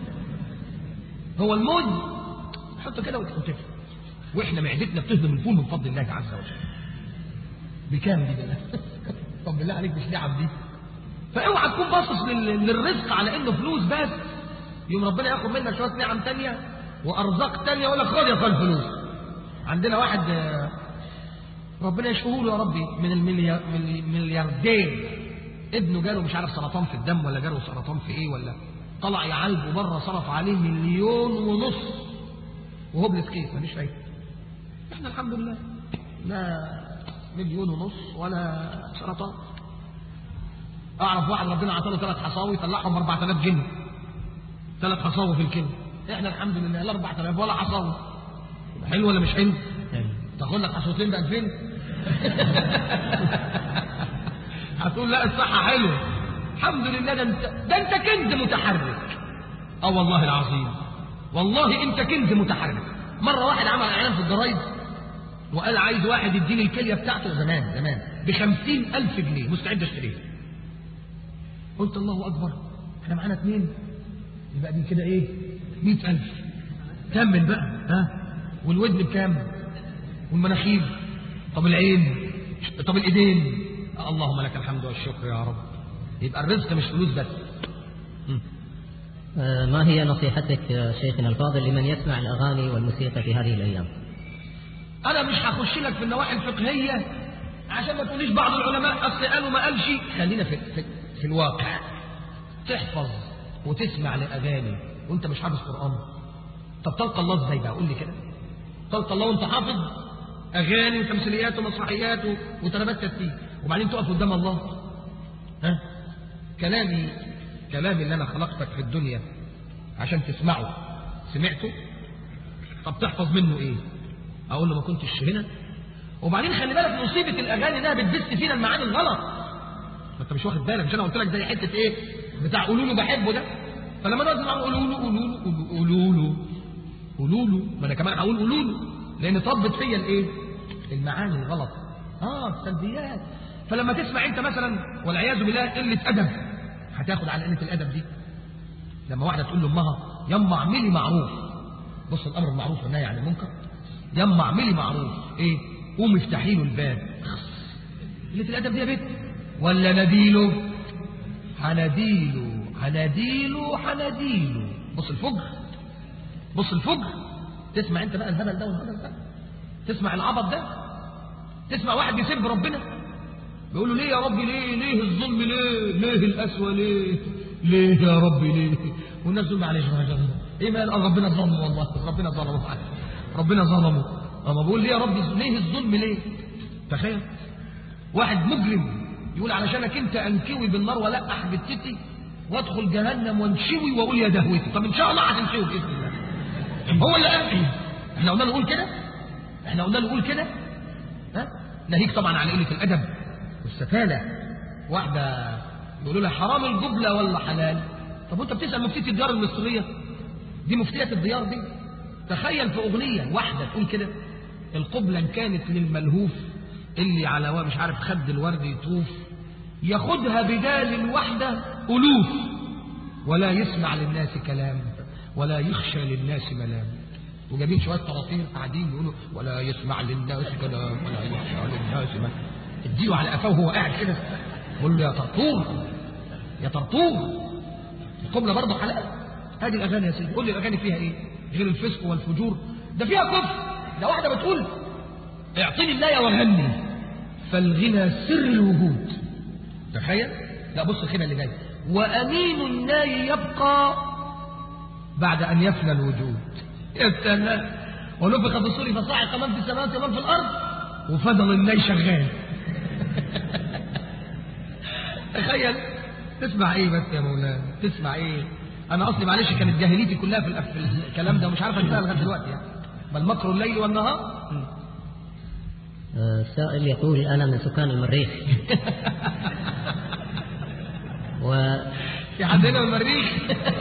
هو الموز حطه كده وتتفق واحنا معدتنا بتهضم الفول من فضل الله عز وجل بكام دي بالله طب بالله عليك مش نعم دي فاوعى تكون باصص لل- للرزق على انه فلوس بس يوم ربنا ياخد منك شويه نعم تانية وارزاق تانية يقول لك خد يا اخويا الفلوس عندنا واحد آه، ربنا يشفيه له يا ربي من المليار من الملياردير ابنه جاله مش عارف سرطان في الدم ولا جاله سرطان في ايه ولا طلع يعالجه بره صرف عليه مليون ونص وهوبلس كيس مفيش فايده احنا الحمد لله لا مليون ونص ولا سرطان اعرف واحد ربنا عطاله ثلاث حصاوي طلعهم 4000 جنيه ثلاث حصاوي في الكلمه احنا الحمد لله لا 4000 ولا حصاوي حلو ولا مش حلو تاخد لك حصوتين ب 2000 هتقول لا الصحه حلوه الحمد لله ده انت ده انت كنز متحرك اه والله العظيم والله انت كنز متحرك مره واحد عمل اعلان في الجرايد وقال عايز واحد يديني الكليه بتاعته زمان زمان بخمسين ألف جنيه مستعد اشتريها قلت الله أكبر احنا معانا اتنين يبقى دي كده ايه مئة ألف كمل بقى ها والودن بكام والمناخير طب العين طب الايدين اللهم لك الحمد والشكر يا رب يبقى الرزق مش فلوس بس م. آه، ما هي نصيحتك يا شيخنا الفاضل لمن يسمع الأغاني والموسيقى في هذه الأيام انا مش هخش لك في النواحي الفقهيه عشان ما تقوليش بعض العلماء اصل قالوا ما قالش خلينا في, في, في الواقع تحفظ وتسمع لاغاني وانت مش حافظ قران طب تلقى الله ازاي بقى قول لي كده تلقى الله وانت حافظ اغاني وتمثيليات ومسرحيات و- وتربات ترتيب وبعدين تقف قدام الله ها كلامي كلامي اللي انا خلقتك في الدنيا عشان تسمعه سمعته طب تحفظ منه ايه اقول له ما كنتش هنا وبعدين خلي بالك مصيبه الاغاني انها بتبث فينا المعاني الغلط ما انت مش واخد بالك مش انا قلت لك زي حته ايه بتاع قولوا له بحبه ده فلما نقعد نقول قولوا له قولوا له قولوا له قولوا له ما انا كمان هقول قولوا له لان طبت فيا الايه المعاني الغلط اه السلبيات فلما تسمع انت مثلا والعياذ بالله قله ادب هتاخد على قله الادب دي لما واحده تقول لامها يما اعملي معروف بص الامر المعروف والنهي عن المنكر يما اعملي معروف ايه قومي افتحي له الباب قله الادب دي يا بنت ولا نديله هنديله هنديله هنديله بص الفجر بص الفجر تسمع انت بقى الهبل ده والهبل ده تسمع العبط ده تسمع واحد بيسب ربنا بيقول له ليه يا ربي ليه ليه الظلم ليه ليه القسوه ليه ليه يا ربي ليه والناس دول معلش معلش. ايه مال آه ربنا ظلمه والله ربنا ظلمه ربنا ظلمه اما بقول ليه يا ربي ليه الظلم ليه تخيل واحد مجرم يقول علشانك انت انكوي بالنار والقح بالتتي وادخل جهنم وانشوي واقول يا دهوتي طب ان شاء الله هتنشوي باذن الله هو اللي قال احنا قلنا له قول كده احنا قلنا له قول كده ها ناهيك طبعا عن قله الادب والسفاله واحده يقولوا لها حرام الجبله ولا حلال طب وانت بتسال مفتيه الديار المصريه دي مفتيه الديار دي تخيل في اغنيه واحده تقول كده القبله إن كانت للملهوف اللي على مش عارف خد الورد يطوف ياخدها بدال الوحده الوف ولا يسمع للناس كلام ولا يخشى للناس ملام وجايبين شويه طراطير قاعدين يقولوا ولا يسمع للناس كلام ولا يخشى للناس ملام اديله على قفاه وهو قاعد كده قول له يا طرطور يا طرطور القبلة برضه حلال هذه الأغاني يا سيدي قول لي الأغاني فيها إيه غير الفسق والفجور ده فيها كفر ده واحدة بتقول اعطيني اللاية وغني فالغنى سر الوجود تخيل لا بص الخيمة اللي جاي وأمين الناي يبقى بعد أن يفنى الوجود يا سلام ونفخ في الصور فصعق من في السماوات ومن في الأرض وفضل الناي شغال تخيل تسمع ايه بس يا مولانا تسمع ايه انا اصلي معلش كانت جاهليتي كلها في, الأف- في الكلام ده ومش عارف اجيبها لغايه دلوقتي يعني بل مكر الليل والنهار آه، سائل يقول أنا من سكان المريخ و في عندنا المريخ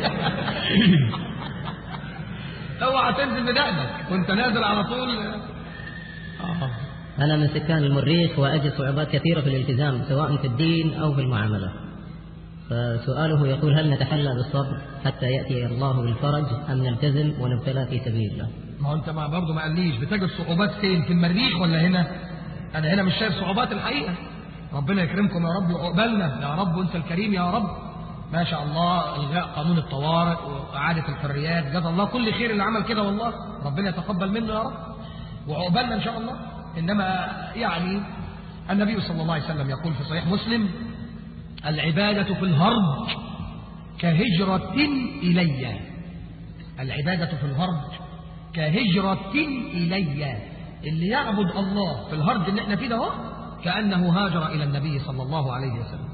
اوعى تنزل بدقنك وانت نازل على طول آه. أنا من سكان المريخ وأجد صعوبات كثيرة في الالتزام سواء في الدين أو في المعاملة فسؤاله يقول هل نتحلى بالصبر حتى يأتي الله بالفرج أم نلتزم ونبتلى في سبيل الله ما هو انت ما برضه ما قاليش بتجد صعوبات فين في المريخ ولا هنا انا هنا مش شايف صعوبات الحقيقه ربنا يكرمكم يا رب وعقبالنا يا رب وانت الكريم يا رب ما شاء الله الغاء قانون الطوارئ واعاده الحريات جزا الله كل خير اللي عمل كده والله ربنا يتقبل منه يا رب وعقبالنا ان شاء الله انما يعني النبي صلى الله عليه وسلم يقول في صحيح مسلم العباده في الهرج كهجره الي العبادة في الهرج كهجرة إلي اللي يعبد الله في الهرج اللي احنا فيه ده اهو كأنه هاجر إلى النبي صلى الله عليه وسلم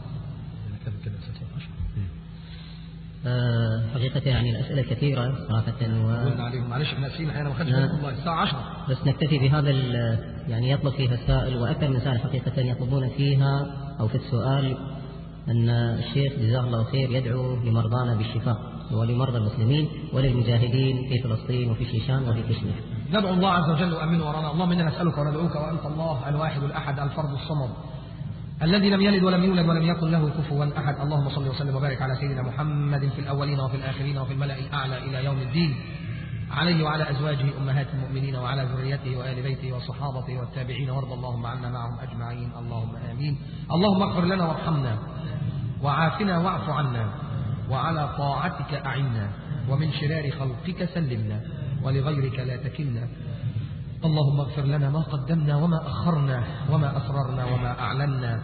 آه، حقيقة يعني الأسئلة كثيرة صراحة و... قلنا عليهم معلش احنا اسفين احيانا ما خدش نعم. بالكم والله الساعة 10 بس نكتفي بهذا ال- يعني يطلب فيها السائل وأكثر من سائل حقيقة يطلبون فيها أو في السؤال أن الشيخ جزاه الله خير يدعو لمرضانا بالشفاء ولمرضى المسلمين وللمجاهدين في فلسطين وفي شيشان وفي كشمير ندعو الله عز وجل وأمين ورانا اللهم إنا نسألك وندعوك وأنت الله الواحد الأحد الفرد الصمد الذي لم يلد ولم يولد ولم يكن له كفوا أحد اللهم صل وسلم وبارك على سيدنا محمد في الأولين وفي الآخرين وفي الملأ الأعلى إلى يوم الدين عليه وعلى أزواجه أمهات المؤمنين وعلى ذريته وآل بيته وصحابته والتابعين وارض اللهم عنا معهم أجمعين اللهم آمين اللهم اغفر لنا وارحمنا وعافنا واعف عنا وعلى طاعتك أعنا ومن شرار خلقك سلمنا ولغيرك لا تكلنا اللهم اغفر لنا ما قدمنا وما أخرنا وما أسررنا وما أعلنا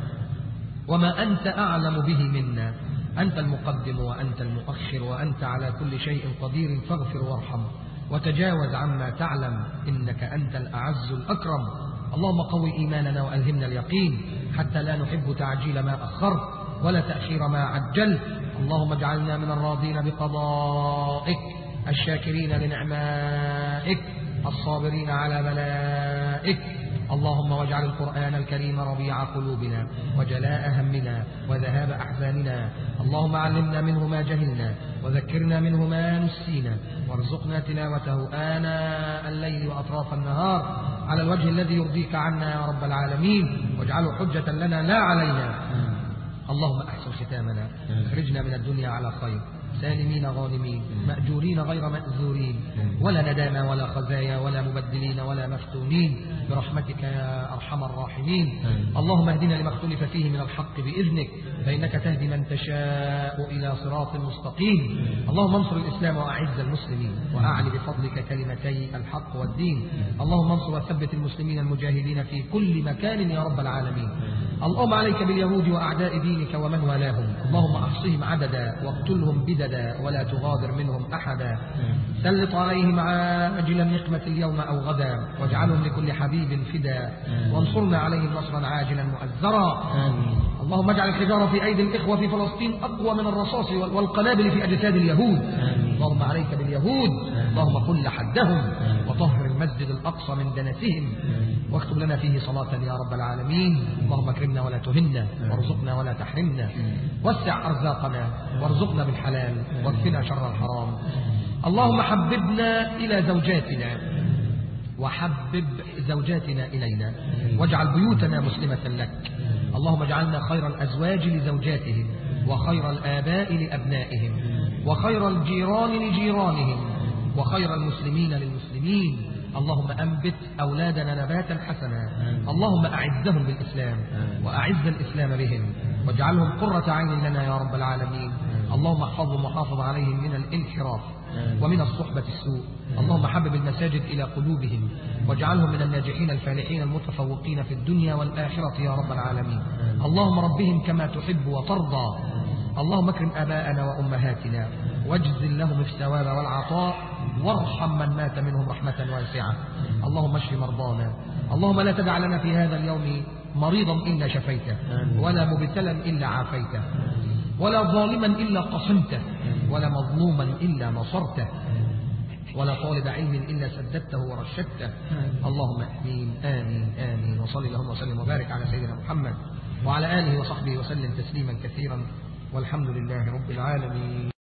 وما أنت أعلم به منا أنت المقدم وأنت المؤخر وأنت على كل شيء قدير فاغفر وارحم وتجاوز عما تعلم إنك أنت الأعز الأكرم اللهم قوي إيماننا وألهمنا اليقين حتى لا نحب تعجيل ما أخرت ولا تأخير ما عجلت اللهم اجعلنا من الراضين بقضائك الشاكرين لنعمائك الصابرين على بلائك اللهم واجعل القرآن الكريم ربيع قلوبنا وجلاء همنا وذهاب أحزاننا اللهم علمنا منه ما جهلنا وذكرنا منه ما نسينا وارزقنا تلاوته آناء الليل وأطراف النهار على الوجه الذي يرضيك عنا يا رب العالمين واجعله حجة لنا لا علينا اللهم أحسن ختامنا اخرجنا من الدنيا على خير سالمين غانمين مأجورين غير مأزورين ولا ندامى ولا خزايا ولا مبدلين ولا مفتونين برحمتك يا أرحم الراحمين اللهم اهدنا لما اختلف فيه من الحق بإذنك فإنك تهدي من تشاء إلى صراط مستقيم اللهم انصر الإسلام وأعز المسلمين وأعل بفضلك كلمتي الحق والدين اللهم انصر وثبت المسلمين المجاهدين في كل مكان يا رب العالمين اللهم عليك باليهود وأعداء دينك ومن والاهم اللهم أحصهم عددا واقتلهم بددا ولا تغادر منهم أحدا سلط عليهم عاجل النقمة اليوم أو غدا واجعلهم لكل حبيب فدا وانصرنا عليهم نصرا عاجلا مؤزرا آمين اللهم اجعل الحجارة في أيدي الإخوة في فلسطين أقوى من الرصاص وال- والقنابل في أجساد اليهود اللهم عليك باليهود اللهم كل حدهم وطهر المسجد الأقصى من دنسهم واكتب لنا فيه صلاة يا رب العالمين اللهم اكرمنا ولا تهنا وارزقنا ولا تحرمنا وسع أرزاقنا وارزقنا بالحلال واكفنا شر الحرام اللهم حببنا إلى زوجاتنا وحبب زوجاتنا إلينا واجعل بيوتنا مسلمة لك اللهم اجعلنا خير الأزواج لزوجاتهم وخير الآباء لأبنائهم وخير الجيران لجيرانهم وخير المسلمين للمسلمين اللهم أنبت أولادنا نباتا حسنا آمين. اللهم أعزهم بالإسلام آمين. وأعز الإسلام بهم واجعلهم قرة عين لنا يا رب العالمين اللهم احفظهم وحافظ عليهم من الانحراف آمين. ومن الصحبة السوء اللهم حبب المساجد إلى قلوبهم واجعلهم من الناجحين الفالحين المتفوقين في الدنيا والآخرة يا رب العالمين آمين. اللهم ربهم كما تحب وترضى اللهم اكرم آباءنا وأمهاتنا واجزل لهم الثواب والعطاء وارحم من مات منهم رحمة واسعة اللهم اشف مرضانا اللهم لا تدع لنا في هذا اليوم مريضا إلا شفيته آمين. ولا مبتلا إلا عافيته ولا ظالما إلا قصمته ولا مظلوما إلا نصرته ولا طالب علم إلا سددته ورشدته اللهم آمين آمين آمين وصل اللهم وسلم وبارك على سيدنا محمد وعلى آله وصحبه وسلم تسليما كثيرا والحمد لله رب العالمين